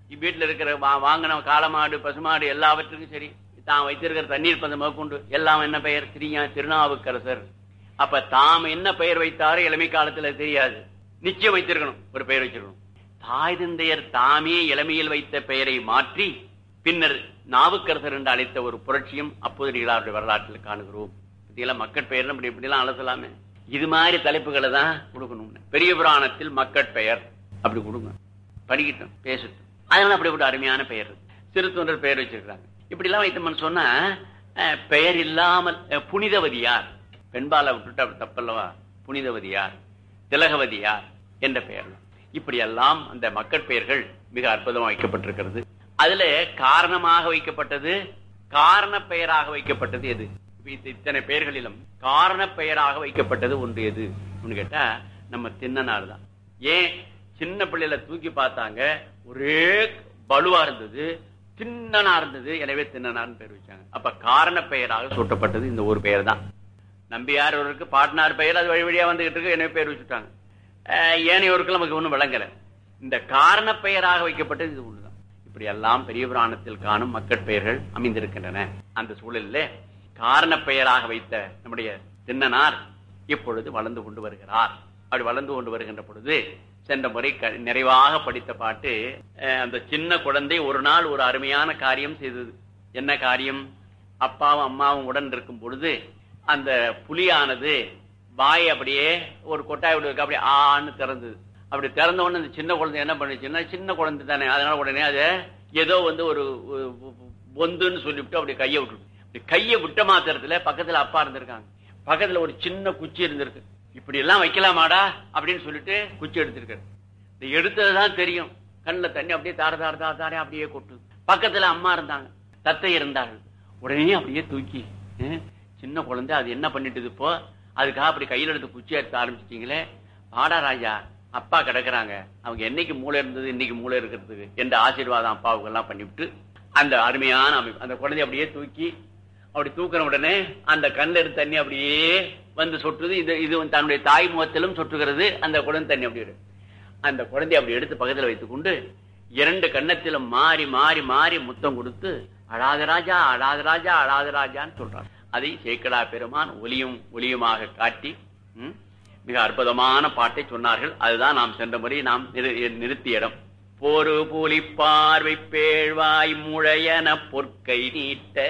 வீட்டுல இருக்கிற வா- வாங்கின காளமாடு பசுமாடு எல்லாவற்றுக்கும் சரி தான் வைத்திருக்கிற தண்ணீர் பந்தம் முதற்கொண்டு எல்லாம் என்ன பெயர் திரியா திருநாவுக்கரசர் அப்ப தாம் என்ன பெயர் வைத்தாரோ இளமை காலத்துல தெரியாது நிச்சயம் வைத்திருக்கணும் ஒரு பெயர் வச்சிருக்கணும் தாய் தந்தையர் தாமே இளமையில் வைத்த பெயரை மாற்றி பின்னர் நாவுக்கரசர் என்று அழைத்த ஒரு புரட்சியும் அப்போதைய வரலாற்றில் காணுகிறோம் இதெல்லாம் மக்கட் பெயர் இப்படி இப்படிலாம் அலசலாமே இது மாதிரி தலைப்புகளை தான் கொடுக்கணும் பெரிய புராணத்தில் மக்கட் பெயர் அப்படி கொடுங்க படிக்கட்டும் பேசட்டும் அதனால அப்படிப்பட்ட அருமையான பெயர் சிறு தொண்டர் பெயர் வச்சிருக்காங்க இப்படி எல்லாம் வைத்தோம்னு சொன்னா அஹ், பெயர் இல்லாமல் அஹ், புனிதவதியார் பெண்பாலை விட்டுட்டு அப்படி தப்பல்லவா புனிதவதியார் திலகவதியார் என்ற பெயர்லாம் இப்படி எல்லாம் அந்த மக்கட் பெயர்கள் மிக அற்புதமாக வைக்கப்பட்டிருக்கிறது அதுல காரணமாக வைக்கப்பட்டது காரண பெயராக வைக்கப்பட்டது எது இப்ப இந்த இத்தனை பெயர்களிலும் காரண பெயராக வைக்கப்பட்டது ஒன்று எது அப்படின்னு கேட்டா நம்ம தின்னனார் தான் ஏன் சின்ன பிள்ளையில தூக்கி பார்த்தாங்க ஒரே பலுவா இருந்தது தின்னனா இருந்தது எனவே தின்னனார்னு பேர் வச்சாங்க அப்ப காரண பெயராக சூட்டப்பட்டது இந்த ஒரு பெயர் தான் நம்பியார் ஒருக்கு பாட்னார் பெயர் அது வழி வழியா வந்துகிட்டு இருக்கு எனவே பேர் வச்சுட்டாங்க அஹ் ஏனையோருக்கு நமக்கு ஒண்ணும் விளங்கல இந்த காரண பெயராக வைக்கப்பட்டது இது ஒண்ணுதான் இப்படி எல்லாம் பெரிய புராணத்தில் காணும் மக்கட் பெயர்கள் அமைந்திருக்கின்றன அந்த சூழலில் காரண பெயராக வைத்த நம்முடைய தின்னனார் இப்பொழுது வளர்ந்து கொண்டு வருகிறார் அப்படி வளர்ந்து கொண்டு வருகின்ற பொழுது சென்ற முறை க- நிறைவாக படித்த பாட்டு அஹ், அந்த சின்ன குழந்தை ஒரு நாள் ஒரு அருமையான காரியம் செய்தது என்ன காரியம் அப்பாவும் அம்மாவும் உடன் இருக்கும் பொழுது அந்த புலியானது வாய் அப்படியே ஒரு கொட்டாய் விடுவதற்கு அப்படியே ஆன்னு திறந்தது அப்படி திறந்த உடனே அந்த சின்ன குழந்தை என்ன பண்ணுச்சுன்னா சின்ன குழந்தை தானே அதனால உடனே அதை ஏதோ வந்து ஒரு ஒரு பொந்துன்னு சொல்லிவிட்டு அப்படி கையை விட்டு அப்படி கையை விட்ட மாத்திரத்துல பக்கத்துல அப்பா இருந்திருக்காங்க பக்கத்துல ஒரு சின்ன குச்சி இருந்திருக்கு இப்படி எல்லாம் வைக்கலாமாடா அப்படின்னு சொல்லிட்டு குச்சி எடுத்திருக்காரு இந்த எடுத்ததுதான் தெரியும் கண்ணுல தண்ணி அப்படியே தார தார தார தாரே அப்படியே கொட்டு பக்கத்துல அம்மா இருந்தாங்க தத்தை இருந்தார்கள் உடனே அப்படியே தூக்கி அஹ், சின்ன குழந்தை அது என்ன பண்ணிட்டு இப்போ அதுக்காக அப்படி கையில எடுத்து குச்சி எடுத்து ஆரம்பிச்சிட்டீங்களே வாடா ராஜா அப்பா கிடக்குறாங்க அவங்க என்னைக்கு மூளை இருந்தது இன்னைக்கு மூளை இருக்கிறதுக்கு என்ற ஆசீர்வாதம் அப்பாவுக்கு எல்லாம் பண்ணிவிட்டு அந்த அருமையான அமைப்பு அந்த குழந்தைய அப்படியே தூக்கி அப்படி தூக்கின உடனே அந்த கண்ணில் எடுத்த தண்ணி அப்படியே வந்து சொட்டுது இது இது வந்து தன்னுடைய தாய் முகத்திலும் சொட்டுகிறது அந்த குழந்தை தண்ணி அப்படி இருக்கு. அந்த குழந்தைய அப்படி எடுத்து பக்கத்துல வைத்துக் கொண்டு இரண்டு கன்னத்திலும் மாறி மாறி மாறி முத்தம் கொடுத்து அழாத ராஜா அழாத ராஜா அழாத ராஜான்னு சொல்றாங்க அதை சேக்கடா பெருமான் ஒலியும் ஒலியுமாக காட்டி ம், மிக அற்புதமான பாட்டை சொன்னார்கள் அதுதான் நாம் சென்ற முறை நாம் நிறு- நிறுத்திய இடம் போரு புலி பார்வை பேழ்வாய் முழையன பொற்கை நீட்ட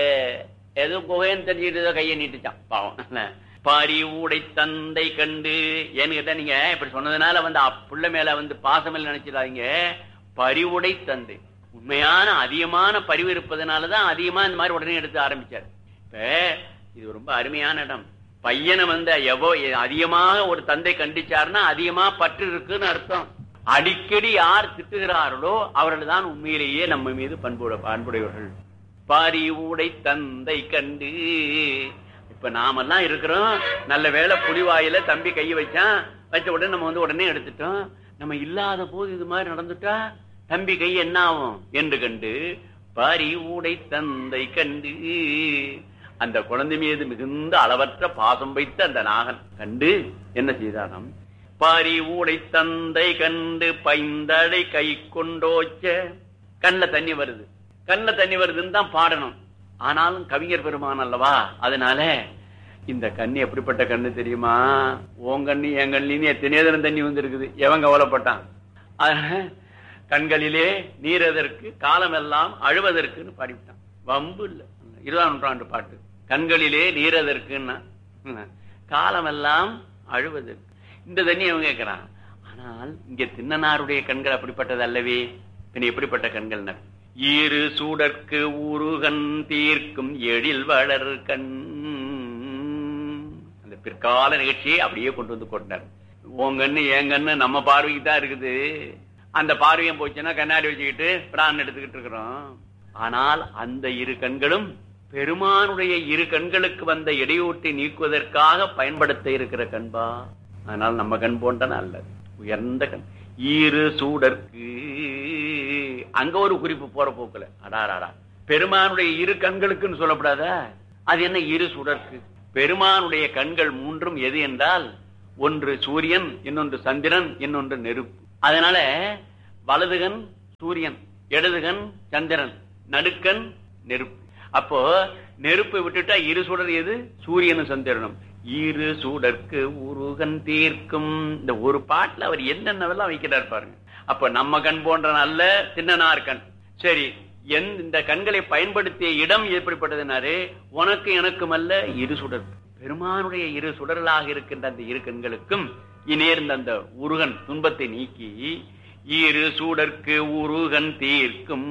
ஏதோ குகைன்னு தெரிஞ்சுக்கிட்டு ஏதோ கையை நீட்டுச்சான் பாவம் பாரி ஊடை தந்தை கண்டு ஏன்னு கேட்டா நீங்க இப்படி சொன்னதுனால வந்து அப்புள்ள மேல வந்து பாசமில்லை நினைச்சிடாதீங்க பரிவுடை தந்தை உண்மையான அதிகமான பரிவு இருப்பதனாலதான் அதிகமா இந்த மாதிரி உடனே எடுத்து ஆரம்பிச்சார் இப்ப இது ரொம்ப அருமையான இடம் பையனை வந்து எவ்வளோ அதிகமாக ஒரு தந்தை கண்டிச்சாருன்னா அதிகமா பற்று இருக்குன்னு அர்த்தம் அடிக்கடி யார் திட்டுகிறார்களோ அவர்கள் தான் உண்மையிலேயே நம்ம மீது பண்புட பண்புடையவர்கள் பரிவுடை தந்தை கண்டு இப்ப நாமெல்லாம் இருக்கிறோம் நல்ல வேளை புலிவாயில தம்பி கை வச்சான் வச்ச உடனே நம்ம வந்து உடனே எடுத்துட்டோம் நம்ம இல்லாத போது இது மாதிரி நடந்துட்டா தம்பி கை என்ன ஆகும் என்று கண்டு பரிவுடை தந்தை கண்டு அந்த குழந்தை மீது மிகுந்த அளவற்ற பாசம் வைத்த அந்த நாகன் கண்டு என்ன செய்தாராம் பரிவுடை தந்தை கண்டு பைந்தடை கை கொண்டோச்ச கண்ணுல தண்ணி வருது கண்ணுல தண்ணி வருதுன்னு தான் பாடணும் ஆனாலும் கவிஞர் பெருமான் அல்லவா அதனால இந்த கண்ணு எப்படிப்பட்ட கண்ணு தெரியுமா உன் கண்ணு என் கண்ணின்னு எத்தனையோ தினம் தண்ணி வந்திருக்குது எவன் கவலைப்பட்டான் அதனால கண்களிலே நீரதற்கு காலமெல்லாம் அழுவதற்குன்னு பாடிவிட்டான் வம்பு இல்ல இருபதாம் நூற்றாண்டு பாட்டு கண்களிலே நீரதற்குன்னா ம், காலமெல்லாம் அழுவதற்கு இந்த தண்ணி அவன் கேட்கிறான் ஆனால் இங்க தின்னனாருடைய கண்கள் அப்படிப்பட்டது அல்லவே பின்ன எப்படிப்பட்ட கண்கள் இரு சூடற்கு ஊருகன் தீர்க்கும் எழில் வளர் கண் அந்த பிற்கால நிகழ்ச்சியை அப்படியே கொண்டு வந்து கொண்டார் உன் கண்ணு என் கண்ணு நம்ம பார்வைக்கு தான் இருக்குது அந்த பார்வையும் போச்சுன்னா கண்ணாடி வச்சுக்கிட்டு பிரான் எடுத்துக்கிட்டு இருக்கிறோம் ஆனால் அந்த இரு கண்களும் பெருமானுடைய இரு கண்களுக்கு வந்த இடையூட்டை நீக்குவதற்காக பயன்படுத்த இருக்கிற கண்பா அதனால் நம்ம கண் போன்றன அல்ல உயர்ந்த கண் இரு சூடற்கு அங்க ஒரு குறிப்பு போற போக்குல அடாராடா பெருமானுடைய இரு கண்களுக்குன்னு சொல்லப்படாதா அது என்ன இரு சுடற்கு பெருமானுடைய கண்கள் மூன்றும் எது என்றால் ஒன்று சூரியன் இன்னொன்று சந்திரன் இன்னொன்று நெருப்பு அதனால வலதுகன் சூரியன் இடதுகண் சந்திரன் நடுக்கண் நெருப்பு அப்போ நெருப்பை விட்டுட்டா இரு சுடர் எது சூரியனும் சந்திரனும் இரு சுடர்க்கு உருகன் தீர்க்கும் இந்த ஒரு பாட்டுல அவர் என்னென்னவெல்லாம் வைக்கிறார் பாருங்க அப்ப நம்ம கண் போன்ற நல்ல சின்னனார் கண் சரி என் இந்த கண்களை பயன்படுத்திய இடம் எப்படிப்பட்டதுனாரு உனக்கு எனக்கும் அல்ல இரு சுடர் பெருமானுடைய இரு சுடர்களாக இருக்கின்ற அந்த இரு கண்களுக்கும் இனேர்ந்த அந்த உருகன் துன்பத்தை நீக்கி இரு சூடற்கு உருகன் தீர்க்கும்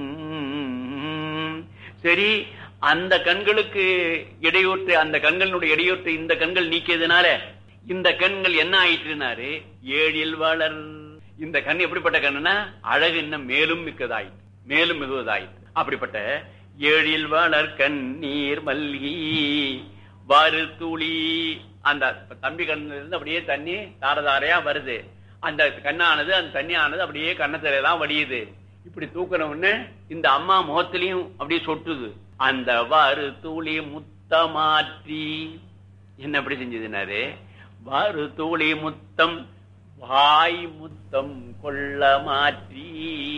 சரி அந்த கண்களுக்கு இடையூற்று அந்த கண்களுடைய இடையூற்று இந்த கண்கள் நீக்கியதுனால இந்த கண்கள் என்ன ஆயிற்றுனாரு ஏழில் வளர் இந்த கண் எப்படிப்பட்ட கண்ணுனா அழகு இன்னும் மேலும் மிக்கதாயிற்று மேலும் மிகுவதாயிற்று அப்படிப்பட்ட ஏழில் வளர் கண்ணீர் மல்கி வரு துளி அந்த தம்பி கண்ணுல இருந்து அப்படியே தண்ணி தாரதாரையா வருது அந்த கண்ணானது அந்த தண்ணியானது அப்படியே கண்ணத்தில எல்லாம் வடியுது இப்படி தூக்கணும்னு இந்த அம்மா முகத்திலையும் அப்படியே சொட்டுது அந்த வரு துளி முத்தமாற்றி என்ன எப்படி செஞ்சதுனாரு வரு துளி முத்தம் வாய் முத்தம் கொள்ள மாற்றி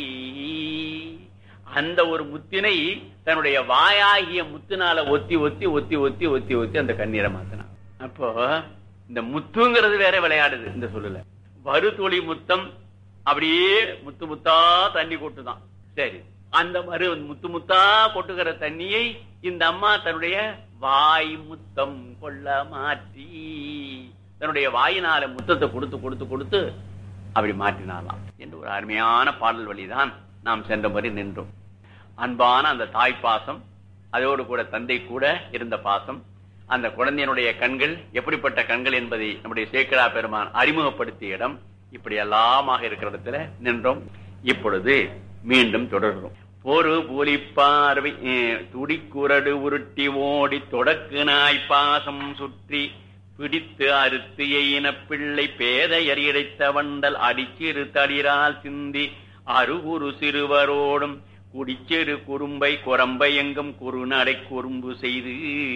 அந்த ஒரு முத்தினை தன்னுடைய வாயாகிய முத்தினால ஒத்தி ஒத்தி ஒத்தி ஒத்தி ஒத்தி ஒத்தி அந்த கண்ணீரை மாத்தினான் அப்போ இந்த முத்துங்கிறது வேற விளையாடுது இந்த சொல்லுல வருத்தொளி முத்தம் அப்படியே முத்து முத்தா தண்ணி கொட்டுதான் சரி அந்த மறு முத்து முத்தா கொட்டுகிற தண்ணியை இந்த அம்மா தன்னுடைய வாய் முத்தம் கொள்ள மாற்றி தன்னுடைய வாயினால முத்தத்தை கொடுத்து கொடுத்து கொடுத்து அப்படி மாற்றினாலாம் என்று ஒரு அருமையான பாடல் வழிதான் நாம் சென்ற முறை நின்றோம் அன்பான அந்த தாய் பாசம் அதோடு கூட தந்தை கூட இருந்த பாசம் அந்த குழந்தையினுடைய கண்கள் எப்படிப்பட்ட கண்கள் என்பதை நம்முடைய சேக்கரா பெருமான் அறிமுகப்படுத்திய இடம் இப்படி எல்லாமாக இருக்கிற இடத்துல நின்றோம் இப்பொழுது மீண்டும் தொடர்கிறோம் ஒரு புலி பார்வை துடிக்குரடு உருட்டி ஓடி தொடக்கு நாய் பாசம் சுற்றி பிடித்து அறுத்து எயின பிள்ளை பேதையர் இடைத்த வண்டல் அடிச்சிறு தளிரால் சிந்தி அருகுரு சிறுவரோடும் குடிச்செரு குறும்பை குரம்பை எங்கும் குறுநடை குறும்பு செய்து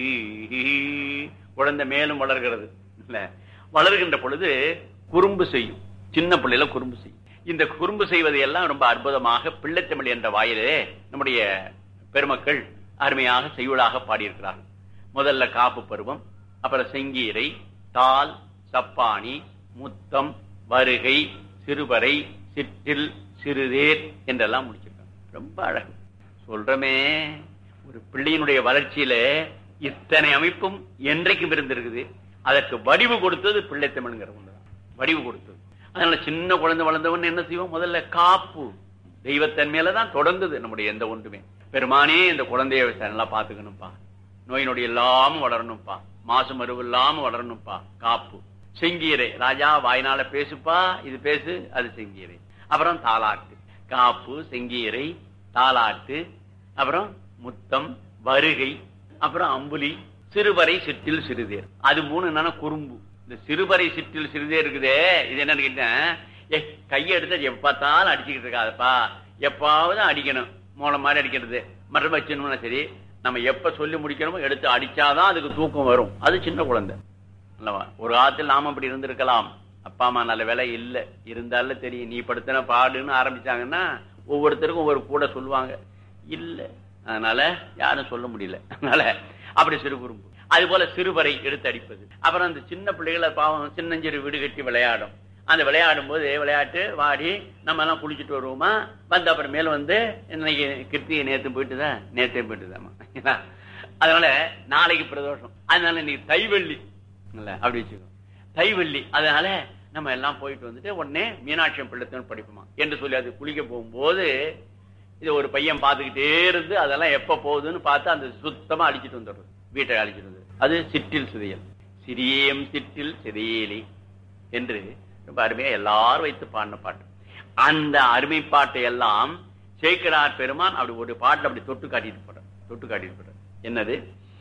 குழந்தை மேலும் வளர்கிறது இல்ல வளர்கின்ற பொழுது குறும்பு செய்யும் சின்ன பிள்ளைல குறும்பு செய்யும் இந்த குறும்பு செய்வதை எல்லாம் ரொம்ப அற்புதமாக பிள்ளைத்தமிழ் என்ற வாயிலே நம்முடைய பெருமக்கள் அருமையாக செய்யுளாக பாடியிருக்கிறார்கள் முதல்ல காப்பு பருவம் அப்புறம் செங்கீரை தால் சப்பானி முத்தம் வருகை சிறுவரை சிற்றில் சிறுதேர் என்றெல்லாம் முடிச்சிருக்காங்க ரொம்ப அழகு சொல்றமே ஒரு பிள்ளையினுடைய வளர்ச்சியில இத்தனை அமைப்பும் என்றைக்கும் இருந்திருக்குது அதற்கு வடிவு கொடுத்தது பிள்ளை தமிழ்ங்கிற ஒண்ணுதான் வடிவு கொடுத்தது அதனால சின்ன குழந்தை வளர்ந்தவன் என்ன செய்வோம் முதல்ல காப்பு தெய்வத்தன் மேலதான் தொடர்ந்தது நம்முடைய எந்த ஒன்றுமே பெருமானே இந்த குழந்தைய நல்லா பாத்துக்கணும்ப்பா நோய் நொடி இல்லாம வளரணும்ப்பா மாசு மருவு இல்லாம வளரணும்ப்பா காப்பு செங்கீரை ராஜா வாய்னால பேசுப்பா இது பேசு அது செங்கீரை அப்புறம் தாலாட்டு காப்பு செங்கீரை தாலாட்டு அப்புறம் முத்தம் வருகை அப்புறம் அம்புலி சிறுவரை சிற்றில் சிறுதேர் அது மூணு என்னன்னா குறும்பு இந்த சிறுவரை சிற்றில் சிறுதேர் இருக்குதே இது என்னன்னு கேட்டேன் ஏ கையை எடுத்து எப்ப பார்த்தாலும் அடிச்சுக்கிட்டு இருக்காதப்பா எப்பாவது அடிக்கணும் மூலம் மாதிரி அடிக்கிறது மற்ற வச்சணும்னா சரி நம்ம எப்ப சொல்லி முடிக்கணுமோ எடுத்து அடிச்சாதான் அதுக்கு தூக்கம் வரும் அது சின்ன குழந்தை அல்லவா ஒரு காலத்தில் நாம அப்படி இருந்திருக்கலாம் அப்பா அம்மா நல்ல வேலை இல்ல இருந்தாலும் தெரியும் நீ படுத்தின பாடுன்னு ஆரம்பிச்சாங்கன்னா ஒவ்வொருத்தருக்கும் ஒவ்வொரு கூட சொல்லுவாங்க இல்ல அதனால யாரும் சொல்ல முடியல அதனால அப்படி சிறு குறும்பு அது போல சிறுவரை எடுத்து அடிப்பது அப்புறம் அந்த சின்ன பிள்ளைகளை பாவம் சின்னஞ்சிறு வீடு கட்டி விளையாடும் அந்த விளையாடும் போது விளையாட்டு வாடி நம்ம எல்லாம் குளிச்சுட்டு வருவோமா வந்து அப்புறம் மேல வந்து இன்னைக்கு கிருத்திகை நேத்து போயிட்டுதான் நேத்தே போயிட்டுதாமா அதனால நாளைக்கு பிரதோஷம் அதனால இன்னைக்கு தைவள்ளி இல்ல அப்படி வச்சுக்கோ தைவள்ளி அதனால நம்ம எல்லாம் போயிட்டு வந்துட்டு உடனே மீனாட்சி பிள்ளைத்தன் படிப்போமா என்று சொல்லி அது குளிக்க போகும்போது இது ஒரு பையன் பார்த்துக்கிட்டே இருந்து அதெல்லாம் எப்ப போகுதுன்னு பார்த்து அந்த சுத்தமா அடிச்சிட்டு வந்துடுறது வீட்டை அடிச்சிட்டு வந்து அது சிற்றில் சிதையல் சிறியம் சிற்றில் சிதையலி என்று ரொம்ப அருமையா எல்லாரும் வைத்து பாடின பாட்டு அந்த அருமை பாட்டை எல்லாம் சேக்கரார் பெருமான் அப்படி ஒரு பாட்டுல அப்படி தொட்டு காட்டிட்டு போற தொட்டு காட்டிட்டு போற என்னது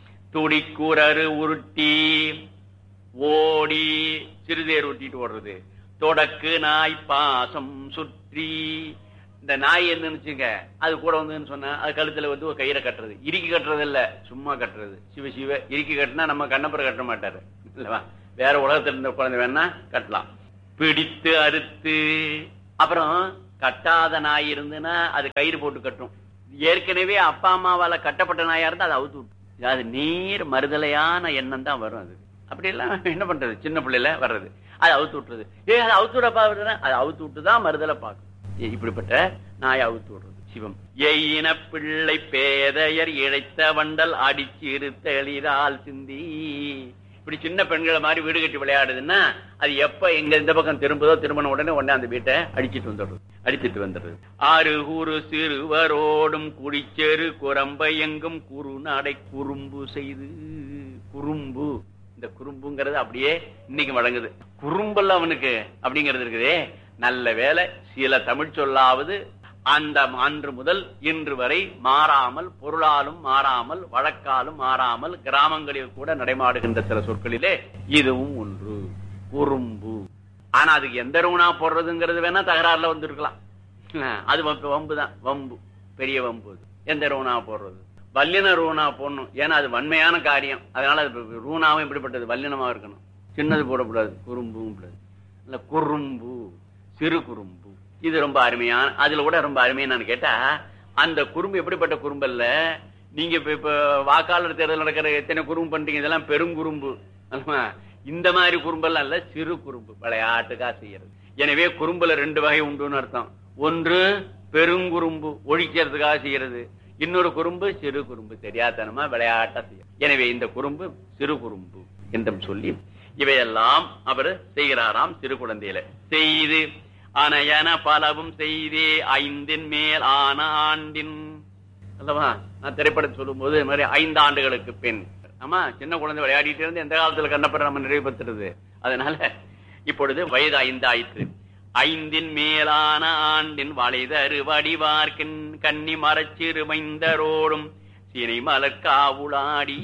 துடிக்கூரரு உருட்டி ஓடி சிறுதேர் ஒட்டிட்டு ஓடுறது தொடக்கு நாய் பாசம் சுற்றி இந்த நாய் என்ன நினைச்சுங்க அது கூட வந்துன்னு சொன்னா அது கழுத்துல வந்து ஒரு கயிறை கட்டுறது இறுக்கி கட்டுறது இல்ல சும்மா கட்டுறது சிவ சிவ இறுக்கி கட்டினா நம்ம கண்ணப்புற கட்ட மாட்டாரு இல்லவா வேற உலகத்துல இருந்த குழந்தை வேணா கட்டலாம் பிடித்து அறுத்து அப்புறம் கட்டாத நாய் இருந்துன்னா அது கயிறு போட்டு கட்டும் ஏற்கனவே அப்பா அம்மாவால கட்டப்பட்ட நாயா இருந்தா அது அவுத்து விட்டு அது நீர் மறுதலையான எண்ணம் தான் வரும் அது அப்படி எல்லாம் என்ன பண்றது சின்ன பிள்ளைல வர்றது அது அவுத்து விட்டுறது ஏ அது அவுத்து விடப்பா விடுறேன் அது அவுத்து விட்டு தான் மறுதலை பார்க்கும் ஏ, இப்படிப்பட்ட நாயை அவுத்து விடுறது சிவம் எயின பிள்ளை பேதையர் இழைத்த வண்டல் அடிச்சு இருத்த எளிதால் சிந்தி இப்படி சின்ன பெண்களை மாதிரி வீடு கட்டி விளையாடுதுன்னா அது எப்ப எங்க இந்த பக்கம் திரும்புதோ திரும்பின உடனே உடனே அந்த வீட்டை அடிச்சிட்டு வந்துடுறது அடிச்சிட்டு வந்துடுறது ஆறு கூறு சிறுவரோடும் குடிச்செரு குரம்பை எங்கும் குறு நடை குறும்பு செய்து குறும்பு இந்த குறும்புங்கிறது அப்படியே இன்னைக்கு வழங்குது குறும்பல்ல அவனுக்கு அப்படிங்கிறது இருக்குதே நல்ல வேலை சில தமிழ் சொல்லாவது அந்த அன்று முதல் இன்று வரை மாறாமல் பொருளாலும் மாறாமல் வழக்காலும் மாறாமல் கிராமங்களில் கூட நடைமாடுகின்ற சில சொற்களிலே இதுவும் ஒன்று குறும்பு ஆனா அதுக்கு எந்த ரூணா போடுறதுங்கிறது வேணா தகராறுல வந்திருக்கலாம் அது வம்பு- வம்பு தான் வம்பு பெரிய வம்பு அது. எந்த ரூணா போடுறது வல்லின ரூணா போடணும் ஏன்னா அது வன்மையான காரியம் அதனால அது ரூணாவும் இப்படிப்பட்டது வல்லினமா இருக்கணும் சின்னது போடக்கூடாது குறும்பும் கூடாது இல்ல குறும்பு சிறு குறும்பு இது ரொம்ப அருமையான அதுல கூட ரொம்ப அருமையான கேட்டா அந்த குறும்பு எப்படிப்பட்ட குறும்பு அல்ல நீங்க இப்ப இப்ப வாக்காளர் தேர்தல் நடக்கிற எத்தனை குறும்பு பண்றீங்க இதெல்லாம் பெருங்குறும்பு அல்லவா? இந்த மாதிரி குறும்பெல்லாம் இல்ல சிறு குறும்பு விளையாட்டுக்கா செய்யறது எனவே குறும்புல ரெண்டு வகை உண்டுன்னு அர்த்தம் ஒன்று பெருங்குறும்பு ஒழிக்கிறதுக்காக செய்யறது இன்னொரு குறும்பு சிறு குறும்பு தெரியாதனமா விளையாட்டா செய்யும் எனவே இந்த குறும்பு சிறு குறும்பு என்றும் சொல்லி இவையெல்லாம் அவர் செய்கிறாராம் சிறு குழந்தையில செய்து அனையன பலவும் செய்தே ஐந்தின் மேல் ஆன ஆண்டின் அல்லவா நான் திரைப்படம் சொல்லும் போது இது மாதிரி ஐந்து ஆண்டுகளுக்கு பின் ஆமா சின்ன குழந்தை விளையாடிட்டு இருந்து எந்த காலத்துல கண்ணப்பட நம்ம நிறைவுபடுத்துறது அதனால இப்பொழுது வயது ஐந்து ஆயிற்று ஐந்தின் மேலான ஆண்டின் வளைதரு வடிவார்க்கின் கன்னி மரச்சிறுமைந்தரோடும் சினை மலர்காவுளாடி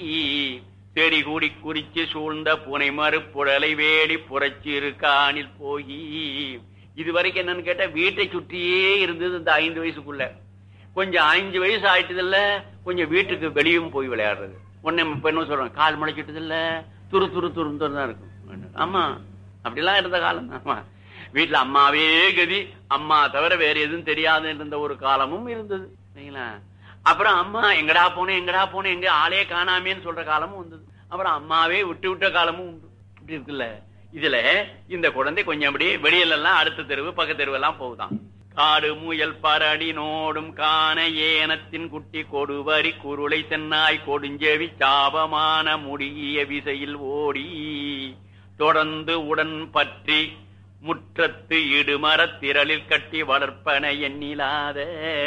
செடி கூடி குறிச்சு சூழ்ந்த புனை மறுப்புடலை வேடி புறச்சிறு காணில் போகி இதுவரைக்கும் என்னன்னு கேட்டா வீட்டை சுற்றியே இருந்தது இந்த ஐந்து வயசுக்குள்ள கொஞ்சம் அஞ்சு வயசு ஆயிட்டது இல்ல கொஞ்சம் வீட்டுக்கு வெளியும் போய் விளையாடுறது உடனே இப்ப என்ன சொல்றோம் கால் முளைச்சிட்டது இல்ல துரு துரு துரு தான் இருக்கும் ஆமா அப்படிலாம் இருந்த காலம் ஆமா வீட்டுல அம்மாவே கதி அம்மா தவிர வேற எதுவும் தெரியாது இருந்த ஒரு காலமும் இருந்தது சரிங்களா அப்புறம் அம்மா எங்கடா போனேன் எங்கடா போனேன் எங்க ஆளே காணாமேன்னு சொல்ற காலமும் வந்தது அப்புறம் அம்மாவே விட்டு விட்ட காலமும் உண்டு இப்படி இருக்குல்ல இதுல இந்த குழந்தை கொஞ்சம் அப்படியே வெளியில எல்லாம் அடுத்த தெருவு பக்கத்து தெருவு எல்லாம் போகுதாம் காடு முயல் பரடி நோடும் காண ஏனத்தின் குட்டி கொடுவரி குருளை தென்னாய் கொடுஞ்செவி சாபமான முடிய விசையில் ஓடி தொடர்ந்து உடன் பற்றி முற்றத்து இடுமரத் திரளில் கட்டி வளர்ப்பன எண்ணிலாத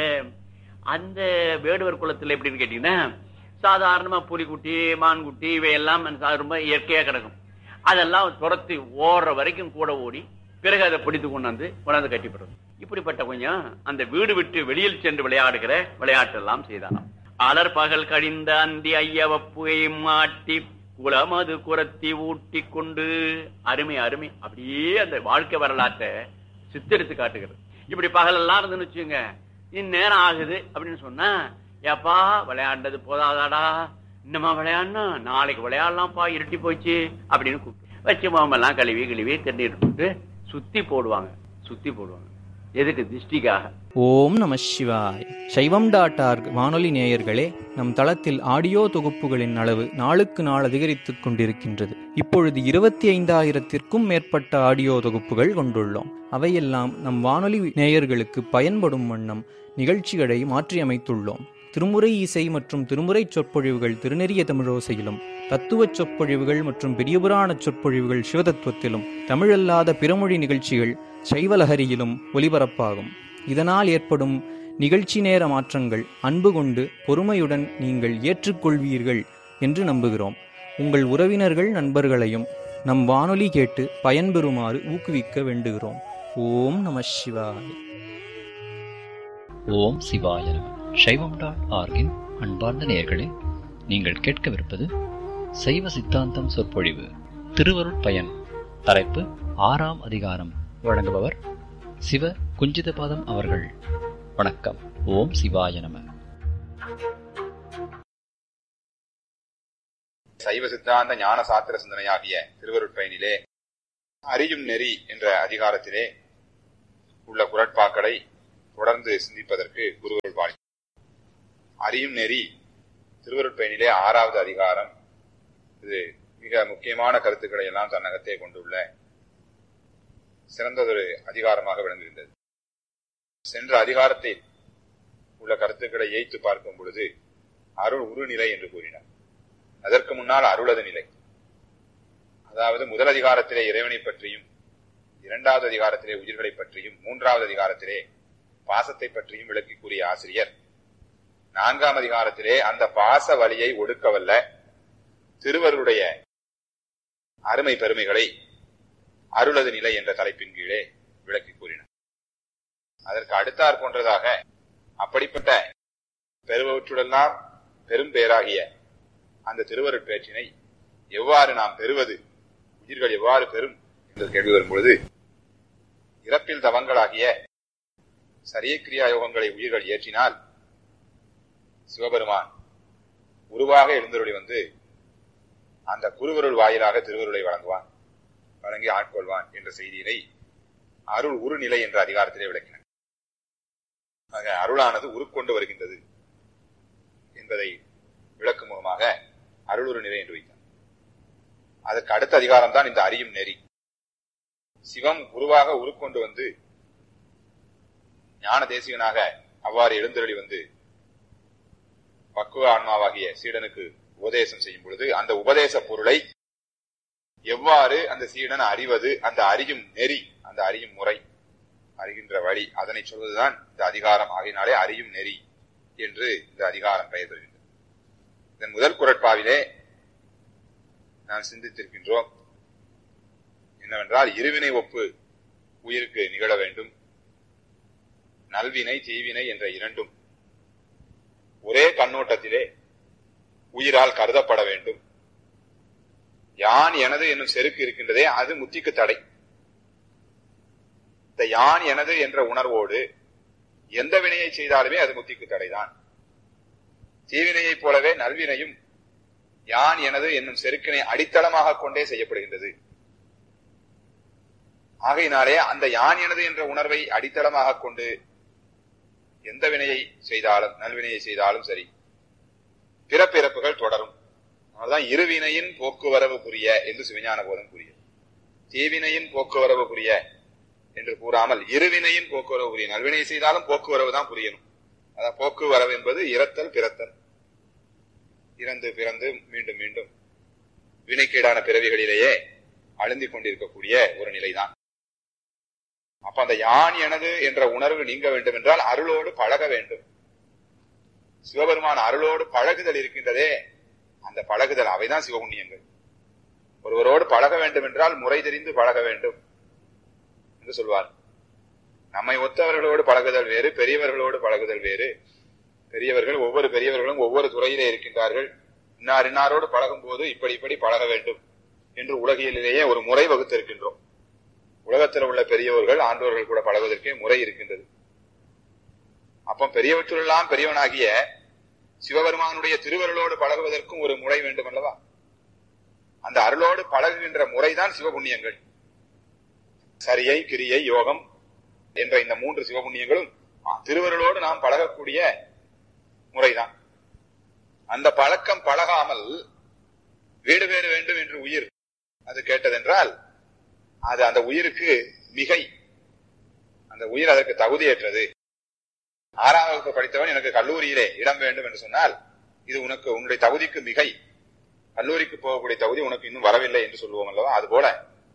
அந்த வேடுவர் குலத்துல எப்படின்னு கேட்டீங்கன்னா சாதாரணமா புலிக்குட்டி மான்குட்டி இவையெல்லாம் ரொம்ப இயற்கையா கிடக்கும் அதெல்லாம் துரத்தி ஓடுற வரைக்கும் கூட ஓடி பிறகு அதை பிடித்து கொண்டாந்து கொண்டாந்து கட்டிப்படுறது இப்படிப்பட்ட கொஞ்சம் அந்த வீடு விட்டு வெளியில் சென்று விளையாடுகிற விளையாட்டெல்லாம் செய்தாராம் அலர் பகல் கழிந்த அந்தி ஐயவப்புகை மாட்டி குளமது குரத்தி ஊட்டி கொண்டு அருமை அருமை அப்படியே அந்த வாழ்க்கை வரலாற்றை சித்தரித்து காட்டுகிறது இப்படி பகல் எல்லாம் இருந்துன்னு வச்சுங்க இந்நேரம் ஆகுது அப்படின்னு சொன்னா ஏப்பா விளையாண்டது போதாதாடா இன்னமா விளையாடணும் நாளைக்கு விளையாடலாம்ப்பா இருட்டி போச்சு அப்படின்னு கூப்பிட்டு வச்சு மாமெல்லாம் கழுவி கழுவி தண்ணீர் போட்டு சுத்தி போடுவாங்க சுத்தி போடுவாங்க எதுக்கு திருஷ்டிக்காக ஓம் நம சிவாய் சைவம் டாட் ஆர்க் வானொலி நேயர்களே நம் தளத்தில் ஆடியோ தொகுப்புகளின் அளவு நாளுக்கு நாள் அதிகரித்துக் கொண்டிருக்கின்றது இப்பொழுது இருபத்தி ஐந்தாயிரத்திற்கும் மேற்பட்ட ஆடியோ தொகுப்புகள் கொண்டுள்ளோம் அவையெல்லாம் நம் வானொலி நேயர்களுக்கு பயன்படும் வண்ணம் நிகழ்ச்சிகளை மாற்றியமைத்துள்ளோம் திருமுறை இசை மற்றும் திருமுறை சொற்பொழிவுகள் திருநெறிய தமிழோசையிலும் தத்துவச் சொற்பொழிவுகள் மற்றும் பெரியபுராண சொற்பொழிவுகள் சிவதத்துவத்திலும் தமிழல்லாத பிறமொழி நிகழ்ச்சிகள் சைவலஹரியிலும் ஒலிபரப்பாகும் இதனால் ஏற்படும் நிகழ்ச்சி நேர மாற்றங்கள் அன்பு கொண்டு பொறுமையுடன் நீங்கள் ஏற்றுக்கொள்வீர்கள் என்று நம்புகிறோம் உங்கள் உறவினர்கள் நண்பர்களையும் நம் வானொலி கேட்டு பயன்பெறுமாறு ஊக்குவிக்க வேண்டுகிறோம் ஓம் நம சிவாய ஓம் சிவாய நம சைவம் டாட் ஆர்கின் அன்பார்ந்த நேயர்களே நீங்கள் கேட்கவிருப்பது சைவ சித்தாந்தம் சொற்பொழிவு திருவருட் பயன் தலைப்பு ஆறாம் அதிகாரம் வழங்குபவர் சிவ குஞ்சிதபாதம் அவர்கள் வணக்கம் ஓம் சிவாய நம சைவ சித்தாந்த ஞான சாத்திர சிந்தனையாகிய திருவருட்பயனிலே அறியும் நெறி என்ற அதிகாரத்திலே உள்ள குரட்பாக்களை தொடர்ந்து சிந்திப்பதற்கு குருவருள் வாழ் அறியும் நெறி திருவருட்பயனிலே ஆறாவது அதிகாரம் இது மிக முக்கியமான கருத்துக்களை எல்லாம் தன்னகத்தே கொண்டுள்ள சிறந்ததொரு அதிகாரமாக விளங்குகின்றது சென்ற அதிகாரத்தில் உள்ள கருத்துக்களை ஏய்த்து பார்க்கும் பொழுது அருள் உருநிலை என்று கூறினார் அதற்கு முன்னால் அருளது நிலை அதாவது முதல் அதிகாரத்திலே இறைவனை பற்றியும் இரண்டாவது அதிகாரத்திலே உயிர்களை பற்றியும் மூன்றாவது அதிகாரத்திலே பாசத்தை பற்றியும் விளக்கி கூறிய ஆசிரியர் நான்காம் அதிகாரத்திலே அந்த பாச வழியை ஒடுக்கவல்ல திருவருடைய அருமை பெருமைகளை அருளது நிலை என்ற தலைப்பின் கீழே விளக்கி கூறினார் அதற்கு அடுத்தாற் போன்றதாக அப்படிப்பட்ட பெறுபவற்றுடெல்லாம் பெரும் பேராகிய அந்த திருவருட்பேற்றினை எவ்வாறு நாம் பெறுவது உயிர்கள் எவ்வாறு பெறும் என்று கேள்வி வரும்பொழுது இறப்பில் தவங்களாகிய சரிய கிரியா யோகங்களை உயிர்கள் ஏற்றினால் சிவபெருமான் உருவாக எழுந்தருளி வந்து அந்த குருவருள் வாயிலாக திருவருளை வழங்குவான் வழங்கி ஆட்கொள்வான் என்ற செய்தியினை அருள் உருநிலை என்ற அதிகாரத்திலே விளக்கினார் ஆக அருளானது உருக்கொண்டு வருகின்றது என்பதை விளக்கும் முகமாக அருளுரு நிலை என்று வைத்தார் அதற்கு அடுத்த அதிகாரம் தான் இந்த அறியும் நெறி சிவம் குருவாக உருக்கொண்டு வந்து ஞான தேசிகனாக அவ்வாறு எழுந்தருளி வந்து பக்குவ ஆன்மாவாகிய சீடனுக்கு உபதேசம் செய்யும் பொழுது அந்த உபதேச பொருளை எவ்வாறு அந்த சீடன் அறிவது அந்த அறியும் நெறி அந்த அறியும் முறை அறிகின்ற வழி அதனை சொல்வதுதான் இந்த அதிகாரம் ஆகினாலே அறியும் நெறி என்று இந்த அதிகாரம் பெயர் பெறுகின்றது இதன் முதல் குரட்பாவிலே நாம் சிந்தித்திருக்கின்றோம் என்னவென்றால் இருவினை ஒப்பு உயிருக்கு நிகழ வேண்டும் நல்வினை தீவினை என்ற இரண்டும் ஒரே கண்ணோட்டத்திலே உயிரால் கருதப்பட வேண்டும் யான் எனது என்னும் செருக்கு இருக்கின்றதே அது முத்திக்கு தடை இந்த யான் எனது என்ற உணர்வோடு எந்த வினையை செய்தாலுமே அது முத்திக்கு தடைதான் தீவினையைப் போலவே நல்வினையும் யான் எனது என்னும் செருக்கினை அடித்தளமாக கொண்டே செய்யப்படுகின்றது ஆகையினாலே அந்த யான் எனது என்ற உணர்வை அடித்தளமாக கொண்டு எந்த வினையை செய்தாலும் நல்வினையை செய்தாலும் சரி பிறப்பிறப்புகள் தொடரும் அதுதான் இருவினையின் போக்குவரவு புரிய என்று சிவஞான போதம் கூறியது தீவினையின் போக்குவரவு புரிய என்று கூறாமல் இருவினையின் போக்குவரவு புரிய நல்வினை செய்தாலும் போக்குவரவு தான் புரியணும் அதான் போக்குவரவு என்பது இறத்தல் பிறத்தல் இறந்து பிறந்து மீண்டும் மீண்டும் வினைக்கீடான பிறவிகளிலேயே அழுந்திக் கொண்டிருக்கக்கூடிய ஒரு நிலைதான் அப்ப அந்த யான் எனது என்ற உணர்வு நீங்க வேண்டும் என்றால் அருளோடு பழக வேண்டும் சிவபெருமான அருளோடு பழகுதல் இருக்கின்றதே அந்த பழகுதல் அவைதான் சிவபுண்ணியங்கள் ஒருவரோடு பழக வேண்டும் என்றால் முறை தெரிந்து பழக வேண்டும் என்று சொல்வார் நம்மை ஒத்தவர்களோடு பழகுதல் வேறு பெரியவர்களோடு பழகுதல் வேறு பெரியவர்கள் ஒவ்வொரு பெரியவர்களும் ஒவ்வொரு துறையிலே இருக்கின்றார்கள் இன்னார் இன்னாரோடு பழகும் போது இப்படி இப்படி பழக வேண்டும் என்று உலகிலேயே ஒரு முறை வகுத்திருக்கின்றோம் உலகத்தில் உள்ள பெரியவர்கள் ஆண்டோர்கள் கூட பழகுவதற்கே முறை இருக்கின்றது அப்போ பெரியவற்றுள்ளெல்லாம் பெரியவனாகிய சிவபெருமானுடைய திருவருளோடு பழகுவதற்கும் ஒரு முறை வேண்டும் அல்லவா அந்த அருளோடு பழகுகின்ற முறைதான் சிவபுண்ணியங்கள் சரியை கிரியை யோகம் என்ற இந்த மூன்று சிவபுண்ணியங்களும் திருவருளோடு நாம் பழகக்கூடிய முறைதான் அந்த பழக்கம் பழகாமல் வீடு வேறு வேண்டும் என்று உயிர் அது கேட்டதென்றால் அது அந்த உயிருக்கு மிகை அந்த உயிர் அதற்கு தகுதியற்றது ஆறாம் வகுப்பு படித்தவன் எனக்கு கல்லூரியிலே இடம் வேண்டும் என்று சொன்னால் இது உனக்கு உன்னுடைய தகுதிக்கு மிகை கல்லூரிக்கு போகக்கூடிய தகுதி உனக்கு இன்னும் வரவில்லை என்று சொல்லுவோம் அல்லவா அது போல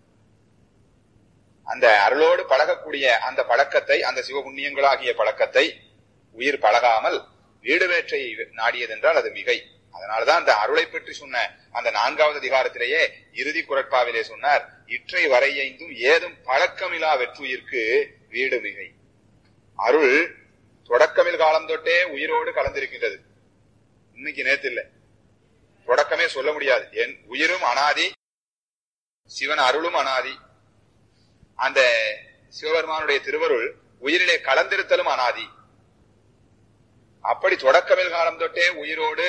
அந்த அருளோடு பழகக்கூடிய அந்த பழக்கத்தை அந்த சிவபுண்ணியங்களாகிய பழக்கத்தை உயிர் பழகாமல் வீடு வேற்றை நாடியதென்றால் அது மிகை அதனாலதான் அந்த அருளை பற்றி சொன்ன அந்த நான்காவது அதிகாரத்திலேயே இறுதி குரட்பாவிலே சொன்னார் இற்றை வரையைந்தும் ஏதும் பழக்கமிலா வெற்றுயிர்க்கு வீடு மிகை அருள் தொடக்கமில் காலம் தொட்டே உயிரோடு கலந்திருக்கின்றது இன்னைக்கு நேத்து இல்ல தொடக்கமே சொல்ல முடியாது என் உயிரும் அனாதி சிவன் அருளும் அனாதி அந்த சிவபெருமானுடைய திருவருள் உயிரிலே கலந்திருத்தலும் அனாதி அப்படி தொடக்கமில் காலம் தொட்டே உயிரோடு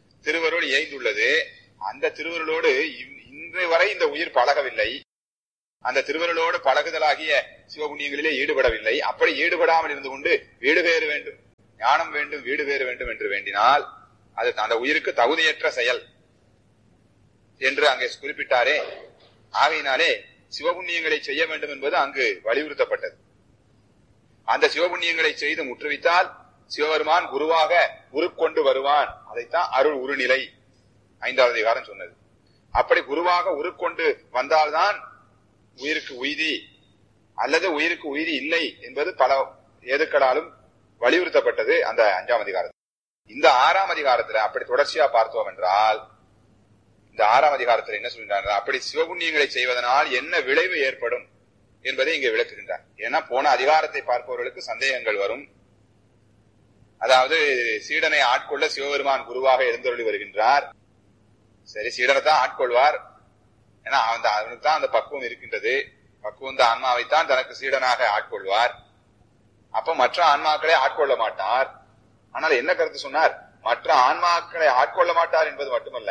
திருவருள் இயைந்துள்ளது அந்த திருவருளோடு இன்று வரை இந்த உயிர் பழகவில்லை அந்த திருவருளோடு பழகுதலாகிய சிவபுண்ணியங்களிலே ஈடுபடவில்லை அப்படி ஈடுபடாமல் இருந்து கொண்டு வீடு வேறு வேண்டும் ஞானம் வேண்டும் வீடு வேறு வேண்டும் என்று வேண்டினால் அது அந்த உயிருக்கு தகுதியற்ற செயல் என்று அங்கே குறிப்பிட்டாரே ஆகையினாலே சிவபுண்ணியங்களை செய்ய வேண்டும் என்பது அங்கு வலியுறுத்தப்பட்டது அந்த சிவபுண்ணியங்களை செய்து முற்றுவித்தால் சிவபெருமான் குருவாக உருக்கொண்டு வருவான் அதைத்தான் அருள் உருநிலை ஐந்தாவது அதிகாரம் சொன்னது அப்படி குருவாக உருக்கொண்டு வந்தால்தான் உயிருக்கு உய்தி அல்லது உயிருக்கு உய்தி இல்லை என்பது பல ஏதுக்களாலும் வலியுறுத்தப்பட்டது அந்த அஞ்சாம் அதிகாரத்தில் இந்த ஆறாம் அதிகாரத்துல அப்படி தொடர்ச்சியா பார்த்தோம் என்றால் இந்த ஆறாம் அதிகாரத்தில் என்ன சொல்கின்றார் அப்படி சிவபுண்ணியங்களை செய்வதனால் என்ன விளைவு ஏற்படும் என்பதை இங்கே விளக்குகின்றார் ஏன்னா போன அதிகாரத்தை பார்ப்பவர்களுக்கு சந்தேகங்கள் வரும் அதாவது சீடனை ஆட்கொள்ள சிவபெருமான் குருவாக எழுந்தருளி வருகின்றார் சரி சீடனை தான் ஆட்கொள்வார் ஏன்னா அந்த அவனுக்கு தான் அந்த பக்குவம் இருக்கின்றது பக்குவம் தான் ஆன்மாவைத்தான் தனக்கு சீடனாக ஆட்கொள்வார் அப்ப மற்ற ஆன்மாக்களை ஆட்கொள்ள மாட்டார் ஆனால் என்ன கருத்து சொன்னார் மற்ற ஆன்மாக்களை ஆட்கொள்ள மாட்டார் என்பது மட்டுமல்ல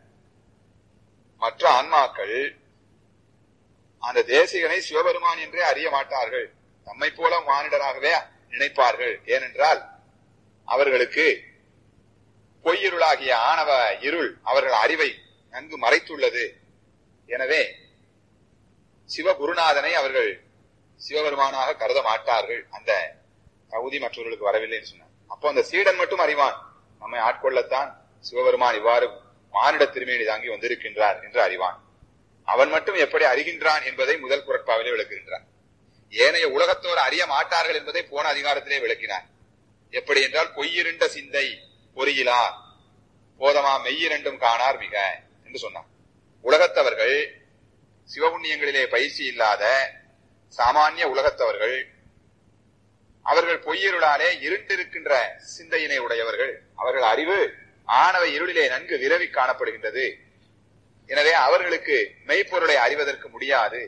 மற்ற ஆன்மாக்கள் அந்த தேசிகனை சிவபெருமான் என்றே அறிய மாட்டார்கள் தம்மை போல மானிடராகவே நினைப்பார்கள் ஏனென்றால் அவர்களுக்கு பொய்யிருளாகிய ஆணவ இருள் அவர்கள் அறிவை நன்கு மறைத்துள்ளது எனவே சிவகுருநாதனை அவர்கள் சிவபெருமானாக கருத மாட்டார்கள் அந்த தகுதி மற்றவர்களுக்கு வரவில்லை என்று சொன்னார் அப்போ அந்த சீடன் மட்டும் அறிவான் நம்மை ஆட்கொள்ளத்தான் சிவபெருமான் இவ்வாறு மானிட திருமேனி தாங்கி வந்திருக்கின்றார் என்று அறிவான் அவன் மட்டும் எப்படி அறிகின்றான் என்பதை முதல் குரட்பாவிலே விளக்குகின்றான் ஏனைய உலகத்தோர் அறிய மாட்டார்கள் என்பதை போன அதிகாரத்திலே விளக்கினார் எப்படி என்றால் பொய்யிருண்ட சிந்தை பொறியிலா போதமா மெய்யிரண்டும் காணார் மிக என்று சொன்னார் உலகத்தவர்கள் சிவபுண்ணியங்களிலே பயிற்சி இல்லாத சாமானிய உலகத்தவர்கள் அவர்கள் பொய்யிருளாலே இருண்டிருக்கின்ற சிந்தையினை உடையவர்கள் அவர்கள் அறிவு ஆணவ இருளிலே நன்கு விரவி காணப்படுகின்றது எனவே அவர்களுக்கு மெய்ப்பொருளை அறிவதற்கு முடியாது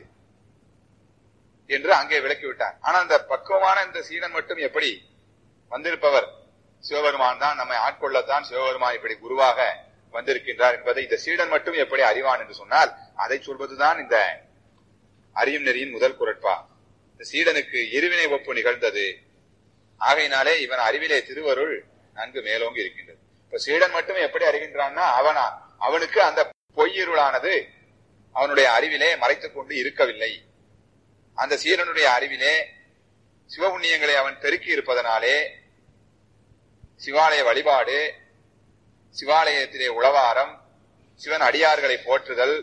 என்று அங்கே விளக்கிவிட்டார் ஆனா அந்த பக்குவமான இந்த சீடன் மட்டும் எப்படி வந்திருப்பவர் சிவபெருமான் தான் நம்மை ஆட்கொள்ளத்தான் சிவபெருமான் இப்படி குருவாக வந்திருக்கின்றார் என்பதை இந்த சீடன் மட்டும் எப்படி அறிவான் என்று சொன்னால் அதை சொல்வதுதான் இந்த அறியும் நெறியின் முதல் குரட்பா இந்த சீடனுக்கு இருவினை ஒப்பு நிகழ்ந்தது ஆகையினாலே இவன் அறிவிலே திருவருள் நன்கு மேலோங்கி இருக்கின்றது இப்ப சீடன் மட்டும் எப்படி அறிகின்றான்னா அவனா அவனுக்கு அந்த பொய்யிருளானது அவனுடைய அறிவிலே மறைத்துக் கொண்டு இருக்கவில்லை அந்த சீரனுடைய அறிவிலே சிவபுண்ணியங்களை அவன் பெருக்கி இருப்பதனாலே சிவாலய வழிபாடு சிவாலயத்திலே உளவாரம் சிவன் அடியார்களை போற்றுதல்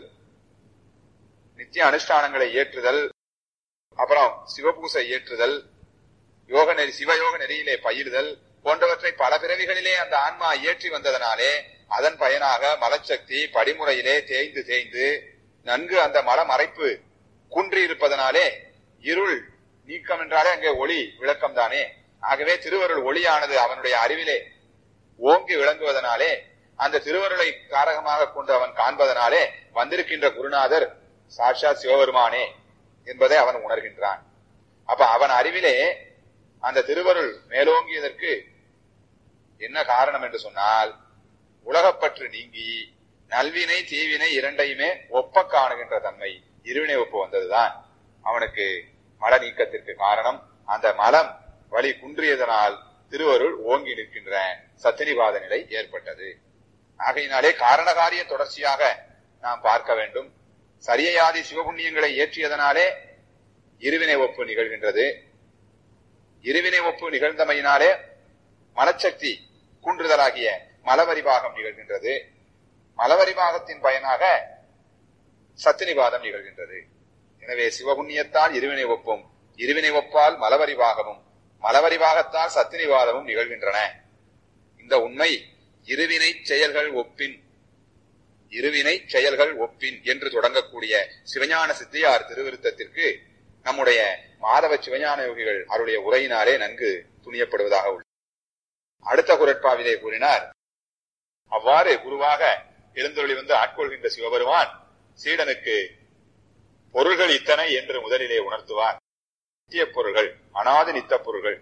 நித்திய அனுஷ்டானங்களை ஏற்றுதல் அப்புறம் சிவபூசை ஏற்றுதல் யோக நெறி சிவயோக நெறியிலே பயிலுதல் போன்றவற்றை பல பிறவிகளிலே அந்த ஆன்மா இயற்றி வந்ததனாலே அதன் பயனாக மலச்சக்தி படிமுறையிலே தேய்ந்து தேய்ந்து நன்கு அந்த மல மறைப்பு குன்றி இருப்பதனாலே இருள் நீக்கம் என்றாலே அங்கே ஒளி விளக்கம் தானே ஆகவே திருவருள் ஒளியானது அவனுடைய அறிவிலே ஓங்கி விளங்குவதனாலே அந்த திருவருளை காரகமாக கொண்டு அவன் காண்பதனாலே வந்திருக்கின்ற குருநாதர் சாட்சாத் சிவபெருமானே என்பதை அவன் உணர்கின்றான் அப்ப அவன் அறிவிலே அந்த திருவருள் மேலோங்கியதற்கு என்ன காரணம் என்று சொன்னால் உலகப்பற்று நீங்கி நல்வினை தீவினை இரண்டையுமே ஒப்ப காணுகின்ற தன்மை இருவினை ஒப்பு வந்ததுதான் அவனுக்கு மல நீக்கத்திற்கு காரணம் அந்த மலம் வழி குன்றியதனால் திருவருள் ஓங்கி நிற்கின்ற சத்தினிவாத நிலை ஏற்பட்டது ஆகையினாலே காரணகாரிய தொடர்ச்சியாக நாம் பார்க்க வேண்டும் சரியையாதி சிவபுண்ணியங்களை ஏற்றியதனாலே இருவினை ஒப்பு நிகழ்கின்றது இருவினை ஒப்பு நிகழ்ந்தமையினாலே மனச்சக்தி குன்றுதலாகிய மலவரிபாகம் நிகழ்கின்றது மலவரிபாகத்தின் பயனாக சத்தினிவாதம் நிகழ்கின்றது எனவே சிவபுண்ணியத்தால் இருவினை ஒப்பும் இருவினை ஒப்பால் மலவரிபாகமும் மலவரிபாகத்தால் சத்தினிவாதமும் நிகழ்கின்றன இந்த உண்மை இருவினை செயல்கள் ஒப்பின் இருவினை செயல்கள் ஒப்பின் என்று தொடங்கக்கூடிய சிவஞான சித்தியார் திருவிருத்தத்திற்கு நம்முடைய மாதவ சிவஞான யோகிகள் அவருடைய உரையினாலே நன்கு துணியப்படுவதாக உள்ளது அடுத்த குரட்பாவிலே கூறினார் அவ்வாறு குருவாக எழுந்தொழி வந்து ஆட்கொள்கின்ற சிவபெருமான் சீடனுக்கு பொருள்கள் இத்தனை என்று முதலிலே உணர்த்துவார் நித்திய பொருள்கள் அனாதி நித்த பொருள்கள்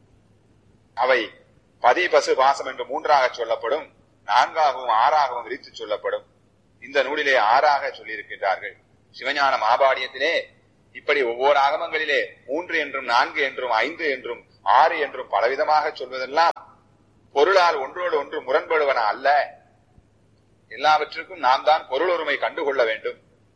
அவை பதி பசு பாசம் என்று மூன்றாக சொல்லப்படும் நான்காகவும் ஆறாகவும் விரித்து சொல்லப்படும் இந்த நூலிலே ஆறாக சொல்லியிருக்கின்றார்கள் சிவஞான மாபாடியத்திலே இப்படி ஒவ்வொரு ஆகமங்களிலே மூன்று என்றும் நான்கு என்றும் ஐந்து என்றும் ஆறு என்றும் பலவிதமாக சொல்வதெல்லாம் பொருளால் ஒன்றோடு ஒன்று முரண்படுவன அல்ல எல்லாவற்றுக்கும் நாம் தான் பொருளொருமை கண்டுகொள்ள வேண்டும்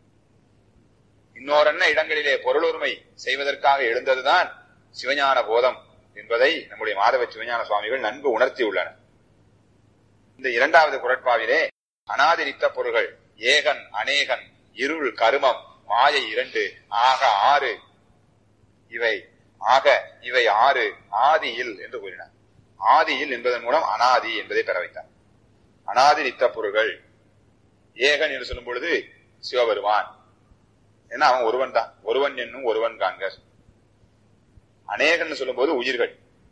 இன்னொரன்ன இடங்களிலே பொருளொருமை செய்வதற்காக எழுந்ததுதான் சிவஞான போதம் என்பதை நம்முடைய மாதவ சிவஞான சுவாமிகள் நன்கு உணர்த்தியுள்ளனர் இந்த இரண்டாவது குரட்பாவிலே அனாதிரித்த பொருள்கள் ஏகன் அநேகன் இருள் கருமம் மாயை இரண்டு ஆக ஆறு இவை ஆக இவை ஆறு ஆதியில் என்று கூறினார் ஆதியில் என்பதன் மூலம் அனாதி என்பதை பெற வைத்தார் அனாதி நித்த பொருள்கள் ஏகன் என்று சொல்லும் பொழுது சிவபெருமான் ஏன்னா அவன் ஒருவன் தான் ஒருவன் என்னும் ஒருவன் காண்க அநேகன் சொல்லும் போது உயிர்கள்